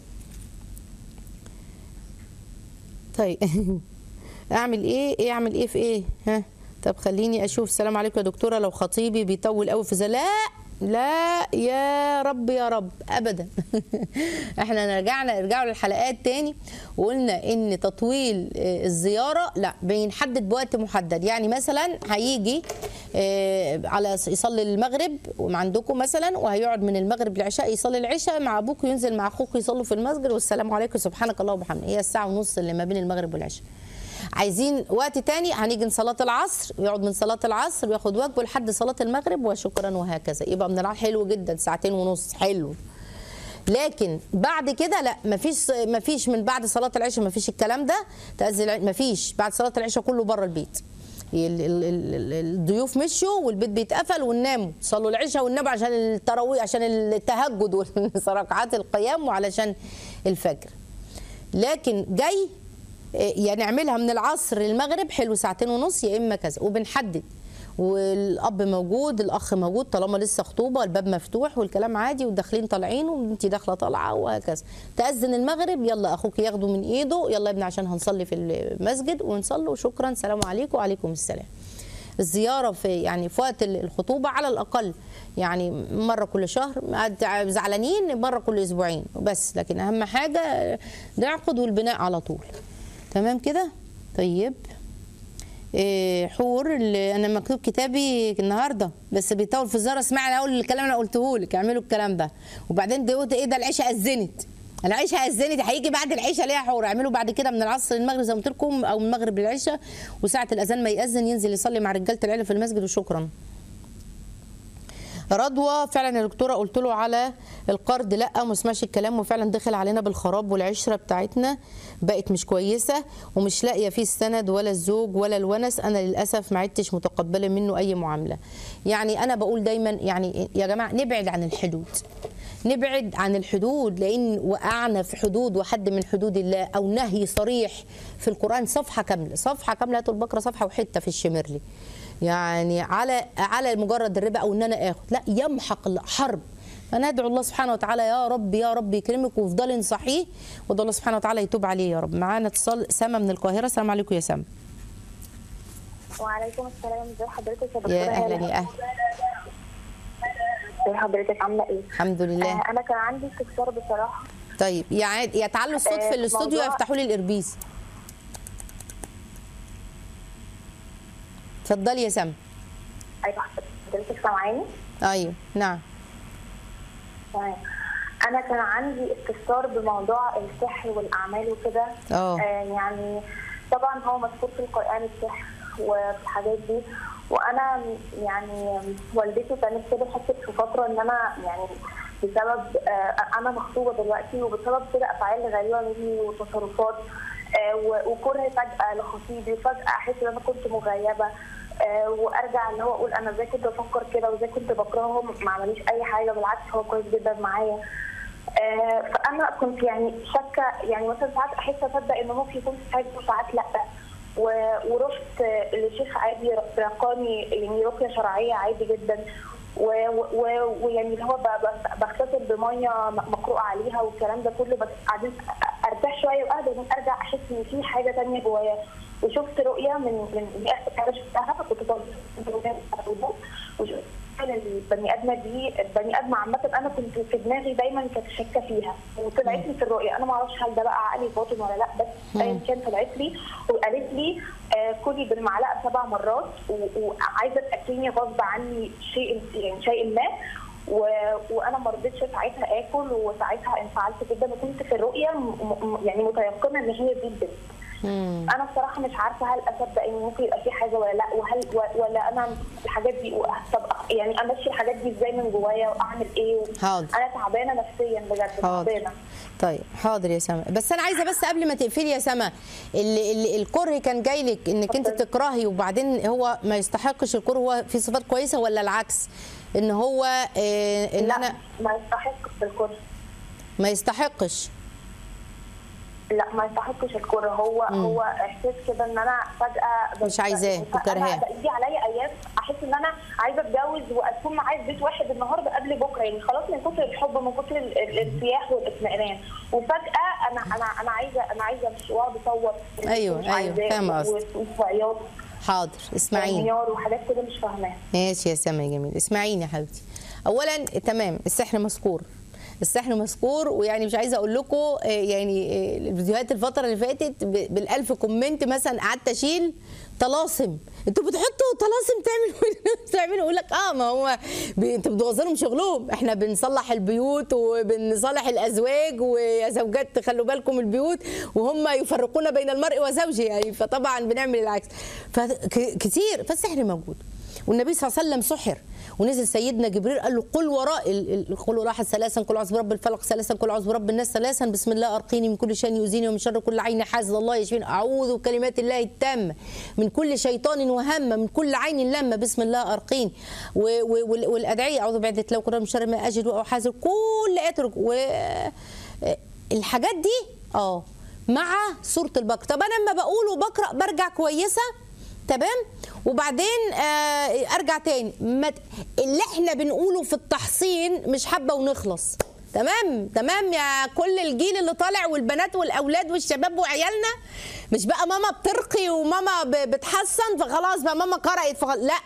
طيب اعمل ايه ايه اعمل ايه في ايه ها طب خليني اشوف السلام عليكم يا دكتوره لو خطيبي بيطول قوي في زي لا لا يا رب يا رب ابدا احنا رجعنا رجعوا للحلقات تاني وقلنا ان تطويل آه، الزياره لا بينحدد بوقت محدد يعني مثلا هيجي آه، على يصلي المغرب عندكم مثلا وهيقعد من المغرب للعشاء يصلي العشاء مع ابوك وينزل مع اخوك يصلوا في المسجد والسلام عليكم سبحانك الله وبحمدك هي الساعه ونص اللي ما بين المغرب والعشاء عايزين وقت تاني هنيجي لصلاه العصر يقعد من صلاه العصر وياخد وجبه لحد صلاه المغرب وشكرا وهكذا يبقى من العصر حلو جدا ساعتين ونص حلو لكن بعد كده لا مفيش مفيش من بعد صلاه العشاء مفيش الكلام ده تأذي الع- مفيش بعد صلاه العشاء كله بره البيت ال- ال- ال- ال- الضيوف مشوا والبيت بيتقفل ونناموا صلوا العشاء والناموا عشان التراويح عشان التهجد وركعات القيام وعلشان الفجر لكن جاي يا نعملها من العصر للمغرب حلو ساعتين ونص يا اما كذا وبنحدد والاب موجود الاخ موجود طالما لسه خطوبه الباب مفتوح والكلام عادي وداخلين طالعين وانت داخله طالعه وهكذا تاذن المغرب يلا اخوك ياخده من ايده يلا يا ابني عشان هنصلي في المسجد ونصلي وشكرا سلام عليكم وعليكم السلام الزياره في يعني في وقت الخطوبه على الاقل يعني مره كل شهر زعلانين مره كل اسبوعين بس لكن اهم حاجه نعقد والبناء على طول تمام كده طيب إيه حور اللي انا مكتوب كتابي النهارده بس بيطول في الزاره اسمعني اول الكلام اللي انا قلته لك اعملوا الكلام ده وبعدين دلوقتي ايه ده العشاء اذنت العشاء اذنت هيجي بعد العشاء ليه يا حور اعملوا بعد كده من العصر للمغرب زي ما قلت لكم او من المغرب للعشاء وساعه الاذان ما ياذن ينزل يصلي مع رجاله العيله في المسجد وشكرا رضوى فعلا يا دكتوره قلت له على القرض لا وما سمعش الكلام وفعلا دخل علينا بالخراب والعشره بتاعتنا بقت مش كويسه ومش لاقيه فيه السند ولا الزوج ولا الونس انا للاسف ما عدتش متقبله منه اي معامله يعني انا بقول دايما يعني يا جماعه نبعد عن الحدود نبعد عن الحدود لان وقعنا في حدود وحد من حدود الله او نهي صريح في القران صفحه كامله صفحه كامله هاتوا البقره صفحه وحته في الشمرلي يعني على على مجرد الربا او ان انا اخد لا يمحق حرب فندعو الله سبحانه وتعالى يا رب يا رب يكرمك وافضلي انصحيه وادعو الله سبحانه وتعالى يتوب عليه يا رب معانا اتصال سما من القاهره السلام عليكم يا سما وعليكم السلام ازي حضرتك يا دكتوره يا اهلا هالة؟ يا اهلا ازي حضرتك عامله ايه؟ الحمد لله آه انا كان عندي استفسار بصراحه طيب يا يا تعالوا الصوت آه، في الاستوديو موضوع- يفتحوا لي الاربيز اتفضلي يا سما ايوه حضرتك سامعاني؟ ايوه نعم تمام انا كان عندي استفسار بموضوع السحر والاعمال وكده اه. يعني طبعا هو مذكور في القران السحر والحاجات دي وانا يعني والدتي كانت كده حست في فتره ان انا يعني بسبب آه، انا مخطوبه دلوقتي وبسبب كده افعال غريبه مني وتصرفات آه، و- وكره فجاه لخطيبي وفجاه احس ان انا كنت مغيبه آه، وارجع اللي هو اقول انا ازاي كنت بفكر كده وازاي كنت بكرههم ما عمليش اي حاجه بالعكس هو كويس جدا معايا آه، فانا كنت يعني شاكه يعني مثلا ساعات احس اصدق انه ممكن يكون في حاجه وساعات لا و- ورحت لشيخ عادي رقاني يعني رقيه شرعيه عادي جدا و- و- ويعني اللي هو ب- ب- بغتسل بميه م- مقروء عليها والكلام ده كله بس بعدين ارتاح شويه واهدى وبعدين ارجع احس ان في حاجه تانية جوايا وشفت رؤيه من من دي اخر حاجه شفتها كنت طالبه وشفت فعلا البني ادمه دي البني ادمه عامه انا كنت في دماغي دايما كنت شاكه فيها وطلعت لي في الرؤيه انا ما اعرفش هل ده بقى عقلي باطن ولا لا بس ايا كان طلعت لي وقالت لي آه كلي بالمعلقه سبع مرات و- وعايزه تاكلني غصب عني شيء يعني شيء ما و... وانا ما رضيتش ساعتها اكل وساعتها انفعلت جدا وكنت في الرؤيه م... م... يعني متيقنه ان هي دي البنت مم. انا بصراحه مش عارفه هل اصدق ان ممكن يبقى في حاجه ولا لا وهل و- ولا انا الحاجات دي طب يعني امشي الحاجات دي ازاي من جوايا واعمل ايه حاضر. انا تعبانه نفسيا بجد حاضر تعبانه طيب حاضر يا سما بس انا عايزه بس قبل ما تقفلي يا سما اللي اللي الكره كان جاي لك انك انت اتفضلي. تكرهي وبعدين هو ما يستحقش الكره هو في صفات كويسه ولا العكس ان هو آه ان لا انا ما يستحقش الكره ما يستحقش لا ما يستحقش الكره هو هو احساس كده ان انا فجاه مش عايزاه انا وكرهاه. بيجي عليا ايام احس ان انا عايزه اتجوز واكون معايا في بيت واحد النهارده قبل بكره يعني خلاص من كتر الحب من كتر ال- ال- الارتياح والاطمئنان وفجاه انا انا انا عايزه انا عايزه امشي واقعد اصور أيوة، مش أيوة، عايزاه فاهمة قصدك. و- وعياط حاضر اسمعيني وانهيار وحاجات كده مش فاهماها ماشي يا سما يا جميل اسمعيني يا حبيبتي اولا تمام السحر مذكور السحر مذكور ويعني مش عايزه اقول لكم آه، يعني آه، الفيديوهات الفتره اللي فاتت ب- بالالف كومنت مثلا قعدت اشيل طلاسم انتوا بتحطوا طلاسم تعملوا تعملوا يقول لك اه ما هو ب- انتوا بتبوظوا لهم شغلهم احنا بنصلح البيوت وبنصلح الازواج ويا زوجات خلوا بالكم البيوت وهم يفرقون بين المرء وزوجه يعني فطبعا بنعمل العكس فكتير فالسحر موجود والنبي صلى الله عليه وسلم سحر ونزل سيدنا جبريل قال له قل وراء ال- ال- قل واحد ثلاثا قل اعوذ برب الفلق ثلاثا قل اعوذ برب الناس ثلاثا بسم الله ارقيني من كل شيء يؤذيني ومن شر كل عين حاسد الله يشفيني اعوذ بكلمات الله التامه من كل شيطان وهمه من كل عين لامه بسم الله ارقيني و- و- وال- والادعيه اعوذ بعدة لو قرر من شر ما اجد او حاذر كل اترك والحاجات دي اه مع سوره البقره طب انا لما بقول وبقرا برجع كويسه تمام وبعدين آه ارجع تاني ما ت- اللي احنا بنقوله في التحصين مش حبه ونخلص تمام تمام يا كل الجيل اللي طالع والبنات والاولاد والشباب وعيالنا مش بقى ماما بترقي وماما ب- بتحسن فخلاص بقى ماما قرأت فخلاص لا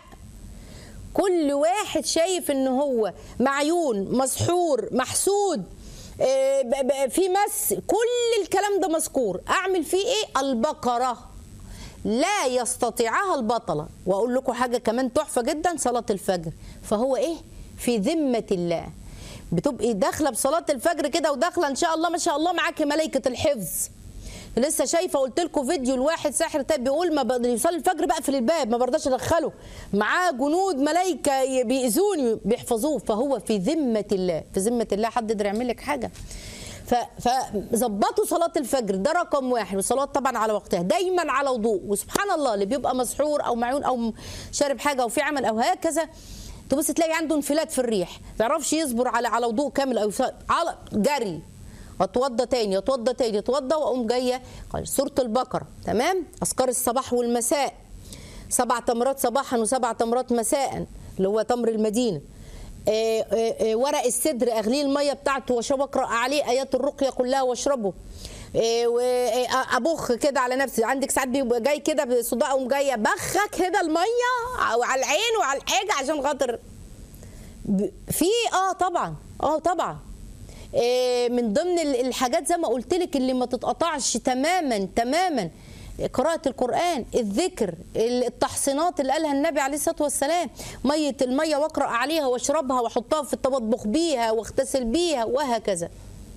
كل واحد شايف ان هو معيون مسحور محسود آه، ب- ب- في مس كل الكلام ده مذكور اعمل فيه ايه البقره لا يستطيعها البطله واقول لكم حاجه كمان تحفه جدا صلاه الفجر فهو ايه في ذمه الله بتبقي داخله بصلاه الفجر كده وداخله ان شاء الله ما شاء الله معاكي ملائكه الحفظ لسه شايفه قلت لكم فيديو لواحد ساحر تاب بيقول ما بقدر يصلي الفجر بقفل الباب ما برضاش ادخله معاه جنود ملائكه ي- بيأذوني بيحفظوه فهو في ذمه الله في ذمه الله حد يقدر يعمل لك حاجه ف- فظبطوا صلاه الفجر ده رقم واحد والصلاه طبعا على وقتها دايما على وضوء وسبحان الله اللي بيبقى مسحور او معيون او شارب حاجه او في عمل او هكذا تبص تلاقي عنده انفلات في الريح ما يعرفش يصبر على على وضوء كامل او يص- على جري اتوضى تاني اتوضى تاني اتوضى واقوم جايه قال سوره البقره تمام اذكار الصباح والمساء سبع تمرات صباحا وسبع تمرات مساء اللي هو تمر المدينه آه، آه، آه، ورق السدر اغليه الميه بتاعته واشرب اقرا عليه ايات الرقيه كلها واشربه آه، و- آه، ابخ كده على نفسي عندك ساعات بيبقى جاي كده بصداع اقوم جايه بخه كده الميه او على العين وعلى الحاجه عشان خاطر ب- في اه طبعا اه طبعا آه، من ضمن ال- الحاجات زي ما قلت لك اللي ما تتقطعش تماما تماما قراءة القرآن الذكر التحصينات اللي قالها النبي عليه الصلاة والسلام مية المية واقرأ عليها واشربها واحطها في الطبق اطبخ بيها واغتسل بيها وهكذا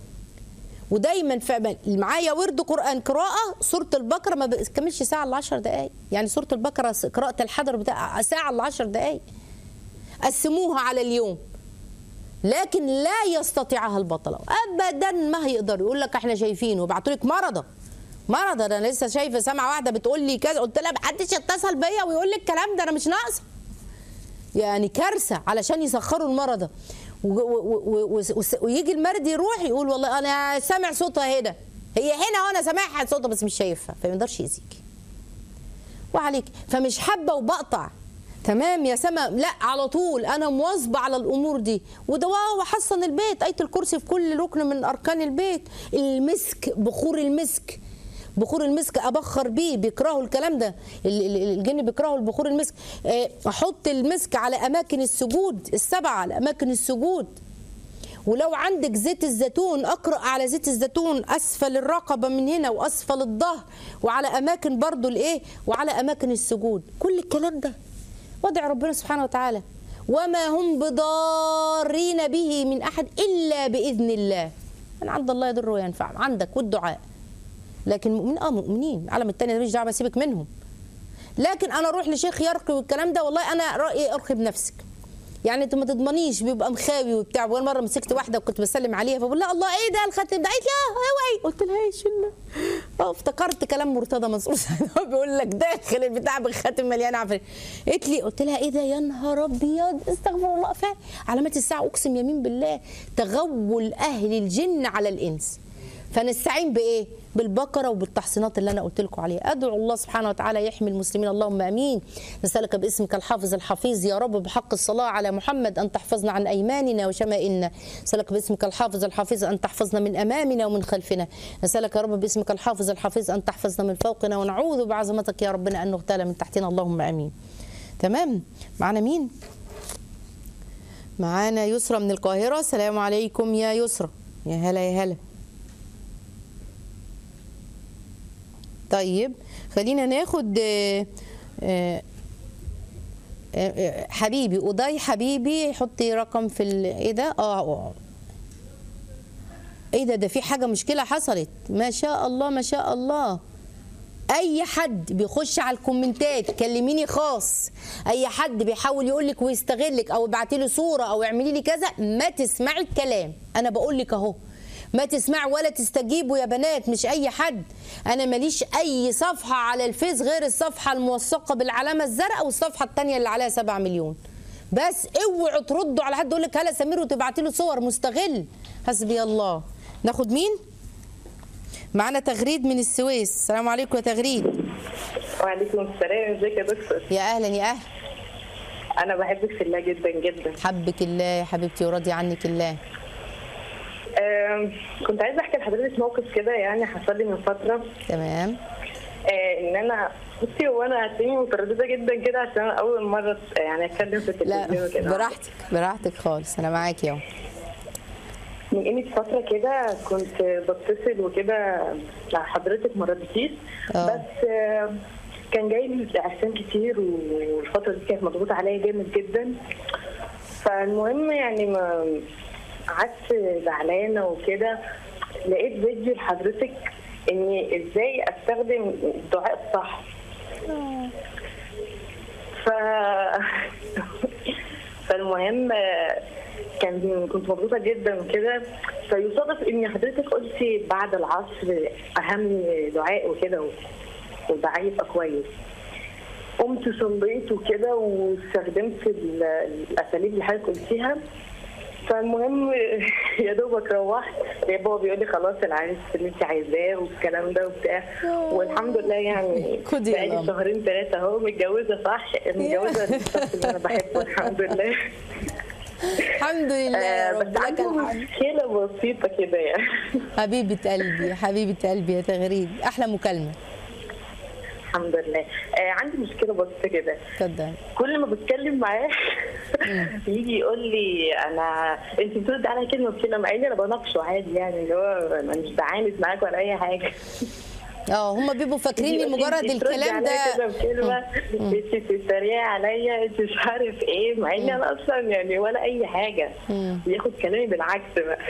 ودايما في معايا ورد قران قراءه سوره البقره ما بتكملش ساعه الا 10 دقائق يعني سوره البقره قراءه الحضر بتاع ساعه الا 10 دقائق قسموها على اليوم لكن لا يستطيعها البطله ابدا ما هيقدر يقول لك احنا شايفينه وبعتوا لك مرضى مرضى ده انا لسه شايفه سامعه واحده بتقول لي كذا قلت لها محدش يتصل بيا ويقول لي الكلام ده انا مش ناقصه يعني كارثه علشان يسخروا المرضى و- و- و- و- ويجي المرض يروح يقول والله انا سامع صوتها هنا هي هنا وانا سامعها صوتها بس مش شايفها فما يقدرش يأذيكي وعليك فمش حابه وبقطع تمام يا سما لا على طول انا مواظبه على الامور دي وده وحصن البيت ايه الكرسي في كل ركن من اركان البيت المسك بخور المسك بخور المسك ابخر بيه بيكرهوا الكلام ده ال- ال- الجن بيكرهوا البخور المسك آه، احط المسك على اماكن السجود السبعه على اماكن السجود ولو عندك زيت الزيتون اقرا على زيت الزيتون اسفل الرقبه من هنا واسفل الظهر وعلى اماكن برضو الايه وعلى اماكن السجود كل الكلام ده وضع ربنا سبحانه وتعالى وما هم بضارين به من احد الا باذن الله من عند الله يضر وينفع عندك والدعاء لكن مؤمنين اه مؤمنين العالم التاني ده مش دعوه سيبك منهم لكن انا اروح لشيخ يرقي والكلام ده والله انا رايي ارقي بنفسك يعني انت ما تضمنيش بيبقى مخاوي وبتاع وانا مره مسكت واحده وكنت بسلم عليها فبقول لها الله ايه ده الخاتم ده قالت لي اه اوعي قلت لها ايش الله اه افتكرت كلام مرتضى منصور هو بيقول لك داخل البتاع بالخاتم مليان عفريت قالت لي قلت لها ايه ده يا نهار ابيض استغفر الله فعلا علامات الساعه اقسم يمين بالله تغول اهل الجن على الانس فنستعين بايه بالبقره وبالتحصينات اللي انا قلت لكم عليها ادعو الله سبحانه وتعالى يحمي المسلمين اللهم امين نسالك باسمك الحافظ الحفيظ يا رب بحق الصلاه على محمد ان تحفظنا عن ايماننا وشمائلنا نسالك باسمك الحافظ الحفيظ ان تحفظنا من امامنا ومن خلفنا نسالك يا رب باسمك الحافظ الحفيظ ان تحفظنا من فوقنا ونعوذ بعظمتك يا ربنا ان نغتال من تحتنا اللهم امين تمام معنا مين معانا يسرى من القاهرة السلام عليكم يا يسرى يا هلا يا هلا طيب خلينا ناخد آه، آه، آه، حبيبي أضاي حبيبي حطي رقم في ال... ايه ده اه آه. ايه ده ده في حاجة مشكلة حصلت ما شاء الله ما شاء الله اي حد بيخش على الكومنتات كلميني خاص اي حد بيحاول يقول لك ويستغلك او ابعتي له صوره او اعملي لي كذا ما تسمعي الكلام انا بقول لك اهو ما تسمعوا ولا تستجيبوا يا بنات مش اي حد انا ماليش اي صفحه على الفيس غير الصفحه الموثقه بالعلامه الزرقاء والصفحه الثانيه اللي عليها 7 مليون بس اوعوا تردوا على حد يقول لك هلا سمير وتبعتي له صور مستغل حسبي الله ناخد مين معانا تغريد من السويس السلام عليكم يا تغريد وعليكم السلام ازيك يا دكتور يا اهلا يا اهلا انا بحبك في الله جدا جدا حبك الله يا حبيبتي وراضي عنك الله آم، كنت عايزه احكي لحضرتك موقف كده يعني حصل لي من فتره تمام آه، ان انا بصي هو انا هتلاقيني متردده جدا كده عشان أنا اول مره يعني اتكلم في لا التلفزيون كده براحتك براحتك خالص انا معاكي اهو من قيمه فتره كده كنت بتصل وكده لحضرتك ما ردتيش آه. بس آه، كان جاي لي عرسان كتير والفتره دي كانت مضغوطه عليا جامد جدا فالمهم يعني ما قعدت زعلانه وكده لقيت فيديو لحضرتك اني ازاي استخدم الدعاء الصح ف فالمهم آه، كان كنت مبسوطه جدا وكده فيصادف ان حضرتك قلتي بعد العصر اهم دعاء وكده والدعاء يبقى كويس قمت صليت وكده واستخدمت ال- الاساليب اللي حضرتك قلتيها فالمهم يا دوبك روحت يا بابا بيقول لي خلاص العريس اللي انت عايزاه والكلام ده وبتاع والحمد لله يعني خدي يا بقالي ماما. شهرين ثلاثه اهو متجوزه صح متجوزه الشخص اللي انا بحبه الحمد لله الحمد لله آه، رب بس لك عندي الحمد مشكله بسيطه كده يعني حبيبه قلبي حبيبه قلبي يا تغريد احلى مكالمه الحمد لله آه عندي مشكله بسيطه كده اتفضل كل ما بتكلم معاه يجي يقول لي انا انت بترد عليا كلمه بكلمه مع اني انا بناقشه عادي يعني اللي هو انا مش بعاند معاك ولا اي حاجه اه هم بيبقوا فاكرين يجي يقول لي مجرد انت بتردي الكلام عليا كده ده بكلمه انت بتتريقي عليا انت مش عارف ايه مع اني انا اصلا يعني ولا اي حاجه بياخد كلامي بالعكس بقى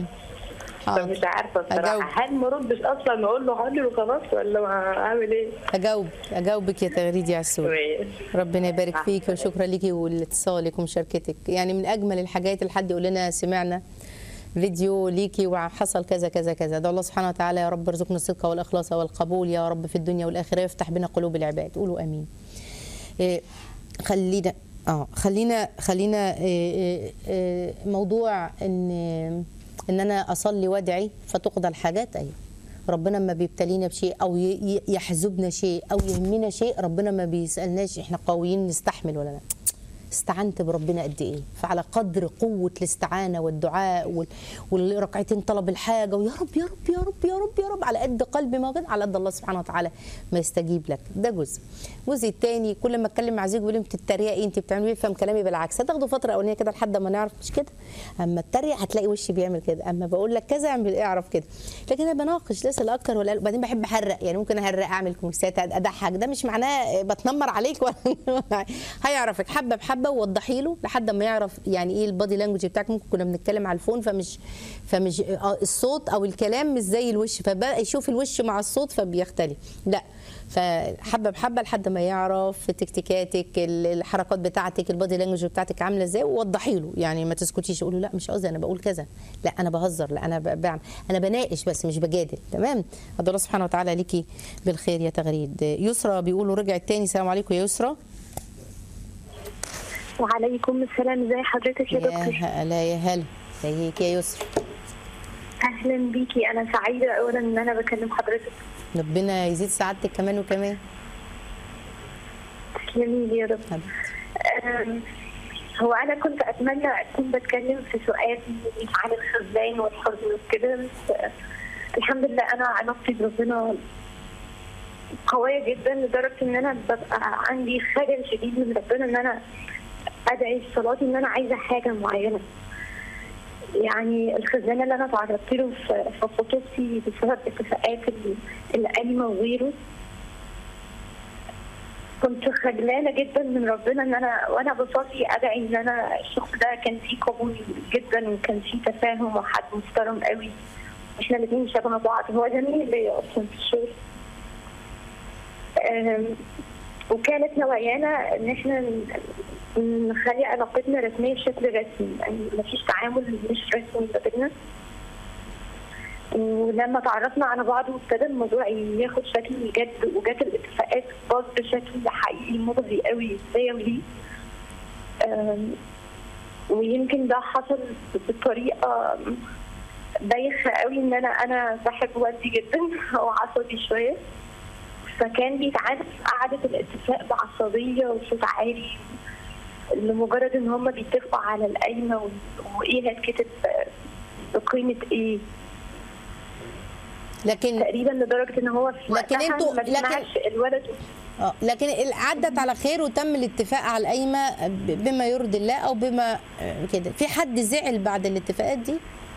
حاضر فمش عارفه أجاوب. بصراحه هل ما اردش اصلا اقول له حاضر وخلاص ولا ما اعمل ايه؟ اجاوب اجاوبك يا تغريد يا عسول ربنا يبارك فيك وشكرا ليكي والاتصالك ومشاركتك يعني من اجمل الحاجات اللي حد يقول لنا سمعنا فيديو ليكي وحصل كذا كذا كذا ده الله سبحانه وتعالى يا رب ارزقنا الصدق والاخلاص والقبول يا رب في الدنيا والاخره يفتح بنا قلوب العباد قولوا امين إيه، خلينا اه خلينا خلينا إيه، إيه، إيه، موضوع ان ان انا اصلي وادعي فتقضى الحاجات ايوه ربنا ما بيبتلينا بشيء او ي- ي- يحزبنا شيء او يهمنا شيء ربنا ما بيسالناش احنا قويين نستحمل ولا لا استعنت بربنا قد ايه فعلى قدر قوه الاستعانه والدعاء وال- والركعتين طلب الحاجه ويا رب يا رب يا رب يا رب يا رب على قد قلبي ما قد على قد الله سبحانه وتعالى ما يستجيب لك ده جزء الجزء الثاني كل ما اتكلم مع زوجي بيقول لي انت بتتريقي انت بتعملي ايه يفهم كلامي بالعكس هتاخدوا فتره اولانيه كده لحد ما نعرف مش كده اما اتريق هتلاقي وشي بيعمل كده اما بقول لك كذا اعمل اعرف كده لكن انا بناقش ليس لا اكتر ولا أقل. وبعدين بحب احرق يعني ممكن اهرق اعمل كوميكسات اضحك ده مش معناه بتنمر عليك ولا هيعرفك حبه بحبه ووضحي له لحد ما يعرف يعني ايه البادي لانجوج بتاعك ممكن كنا بنتكلم على الفون فمش فمش آه، الصوت او الكلام مش زي الوش فبقى يشوف الوش مع الصوت فبيختلف لا فحبه بحبه لحد ما يعرف تكتيكاتك ال- الحركات بتاعتك البادي لانجوج بتاعتك عامله ازاي ووضحي له يعني ما تسكتيش قولي له لا مش قصدي انا بقول كذا لا انا بهزر لا انا ب- بعمل انا بناقش بس مش بجادل تمام ادعو الله سبحانه وتعالى ليكي بالخير يا تغريد يسرى بيقولوا رجعت تاني السلام عليكم يا يسرى وعليكم السلام ازي حضرتك يا يا دكتور هلا يا هلا ازيك يا يسرى اهلا بيكي انا سعيده اولا ان انا بكلم حضرتك ربنا يزيد سعادتك كمان وكمان تسلمي لي يا رب حبيبتي أم، هو انا كنت اتمنى اكون بتكلم في سؤال عن الخذلان والحزن وكده بس آه، الحمد لله انا علاقتي بربنا قويه جدا لدرجه ان انا ببقى عندي خجل شديد من ربنا ان انا ادعي في صلاتي ان انا عايزه حاجه معينه يعني الخزانه اللي انا تعرضت له في في خطوبتي بسبب اتفاقات ال- القايمه وغيره كنت خجلانه جدا من ربنا ان انا وانا بصلي ادعي ان انا الشخص ده كان فيه قبول جدا وكان فيه تفاهم وحد محترم قوي احنا الاثنين شبه بعض هو زميل ليا اصلا في الشغل أم، وكانت نوايانا ان احنا ن- نخلي علاقتنا رسميه بشكل رسمي يعني مفيش تعامل مش رسمي ما بيننا ولما تعرفنا على بعض وابتدى الموضوع ياخد شكل جد وجات الاتفاقات باظ بشكل حقيقي مغزي قوي ليا وليه أم، ويمكن ده حصل بطريقه بايخه قوي ان انا انا بحب والدي جدا هو عصبي شويه فكان بيتعامل في قعده الاتفاق بعصبيه وصوت عالي لمجرد ان هم بيتفقوا على القايمه و- وايه هتكتب بقيمه ايه لكن تقريبا لدرجه ان هو في لكن وقتها انتوا- ما لكن- سمعش الولد اه لكن ال- عدت على خير وتم الاتفاق على القايمه ب- بما يرضي الله او بما آه، كده في حد زعل بعد الاتفاقات دي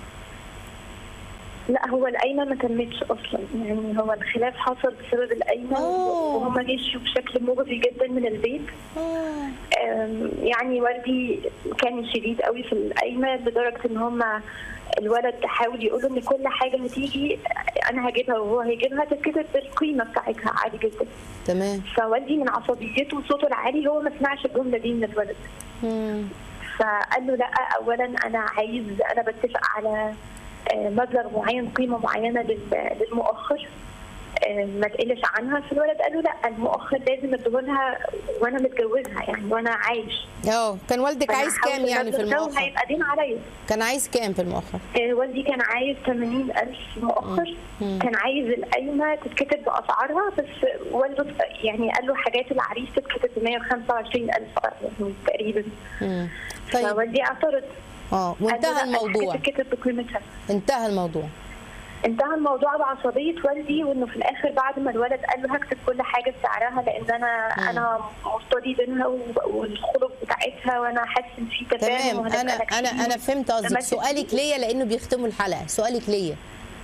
لا هو القايمه ما تمتش اصلا يعني هو الخلاف حصل بسبب القايمه أوه. وهم مشوا بشكل مغزي جدا من البيت آه. أم، يعني والدي كان شديد قوي في القايمه لدرجه ان هم الولد حاول يقول له ان كل حاجه هتيجي انا هجيبها وهو هيجيبها تتكتب بالقيمه بتاعتها عادي جدا تمام فوالدي من عصبيته وصوته العالي هو ما سمعش الجمله دي من الولد مم. فقال له لا اولا انا عايز انا بتفق على آه، مبلغ معين قيمه معينه لل- للمؤخر آه، ما تقلش عنها فالولد قال له لا المؤخر لازم اديهولها وانا متجوزها يعني وانا عايش اه كان والدك فأنا عايز هحاول كام يعني في المبلغ ده المؤخر وهيبقى دين عليا كان عايز كام في المؤخر آه، والدي كان عايز 80000 مؤخر مم. كان عايز القايمه تتكتب باسعارها بس والده يعني قال له حاجات العريس تتكتب ب 125000 يعني تقريبا مم. طيب فوالدي اعترض اه قال له وانتهى لا، الموضوع الحاجات تتكتب بقيمتها انتهى الموضوع انتهى الموضوع بعصبيه والدي وانه في الاخر بعد ما الولد قال له هكتب كل حاجه بسعرها لان انا مم. انا مرتضي بينها و- والخلق بتاعتها وانا حاسس ان في تفاهم تمام وهنبقى انا ناجحين. انا انا فهمت قصدك تمسك سؤالك فيه. ليا لانه بيختموا الحلقه سؤالك ليا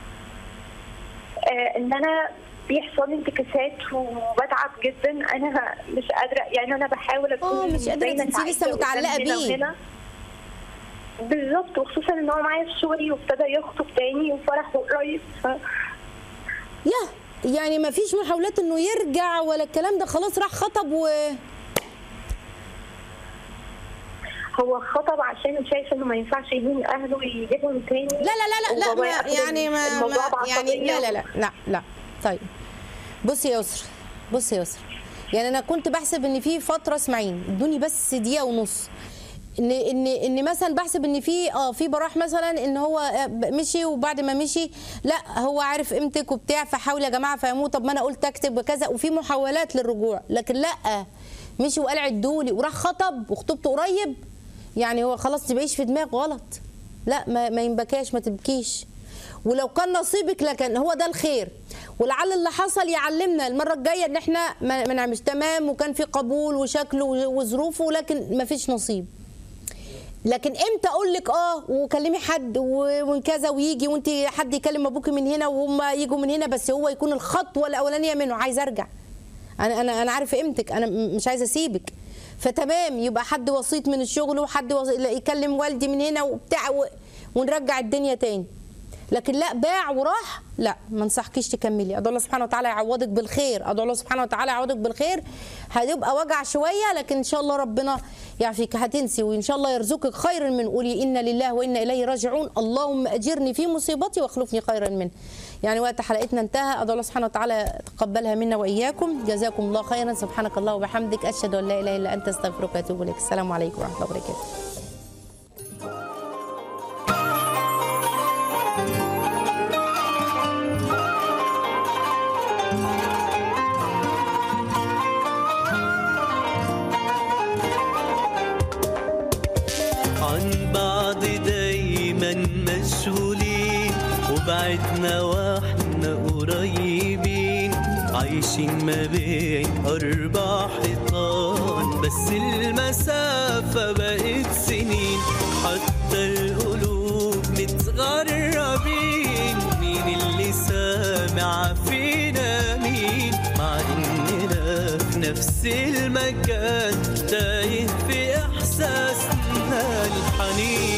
آه ان انا بيحصل لي انتكاسات وبتعب جدا انا مش قادره يعني انا بحاول اكون اه مش قادرة، دايماً انت لسه سعيدة متعلقة قدام هنا بيه. وهنا. بالظبط وخصوصا ان هو معايا في شغلي وابتدى يخطب تاني وفرحه قريب ف... يا يعني ما فيش محاولات انه يرجع ولا الكلام ده خلاص راح خطب و هو خطب عشان شايف انه ما ينفعش يهين اهله ويجيبهم تاني لا لا لا لا لا وبابا ما ياخد يعني ما, الموضوع ما يعني بعصبية. لا لا لا لا لا طيب بصي يا يسرا بصي يا يسرا يعني انا كنت بحسب ان في فتره اسمعيني ادوني بس دقيقه ونص ان ان ان مثلا بحسب ان في اه في براح مثلا ان هو آه، مشي وبعد ما مشي لا هو عارف قيمتك وبتاع فحاول يا جماعه فهموه طب ما انا قلت اكتب وكذا وفي محاولات للرجوع لكن لا مشي وقال عدولي وراح خطب وخطوبته قريب يعني هو خلاص تبقيش في دماغ غلط لا ما, ما ينبكاش ما تبكيش ولو كان نصيبك لكن هو ده الخير ولعل اللي حصل يعلمنا المره الجايه ان احنا ما ما نعملش تمام وكان في قبول وشكله وظروفه لكن ما فيش نصيب لكن امتى اقول لك اه وكلمي حد و- وكذا ويجي وانت حد يكلم ابوكي من هنا وهم يجوا من هنا بس هو يكون الخطوه الاولانيه منه عايز ارجع انا انا انا عارفه قيمتك انا م- مش عايزه اسيبك فتمام يبقى حد وسيط من الشغل وحد وسيط يكلم والدي من هنا وبتاع و... ونرجع الدنيا تاني لكن لا باع وراح لا ما انصحكيش تكملي ادعو الله سبحانه وتعالى يعوضك بالخير ادعو الله سبحانه وتعالى يعوضك بالخير هيبقى وجع شويه لكن ان شاء الله ربنا يعافيك هتنسي وان شاء الله يرزقك خيرا من قولي انا لله وانا اليه راجعون اللهم اجرني في مصيبتي واخلفني خيرا منه يعني وقت حلقتنا انتهى ادعو الله سبحانه وتعالى تقبلها منا واياكم جزاكم الله خيرا سبحانك الله وبحمدك اشهد ان لا اله الا انت استغفرك واتوب اليك السلام عليكم ورحمه الله وبركاته عن بعض دايما مشغولين وبعدنا واحنا قريبين عايشين ما بين أربع حيطان بس المسافة بقت سنين حتى القلوب متغربين مين اللي سامع فينا مين مع اننا في نفس المكان تايه في احساسنا الحنين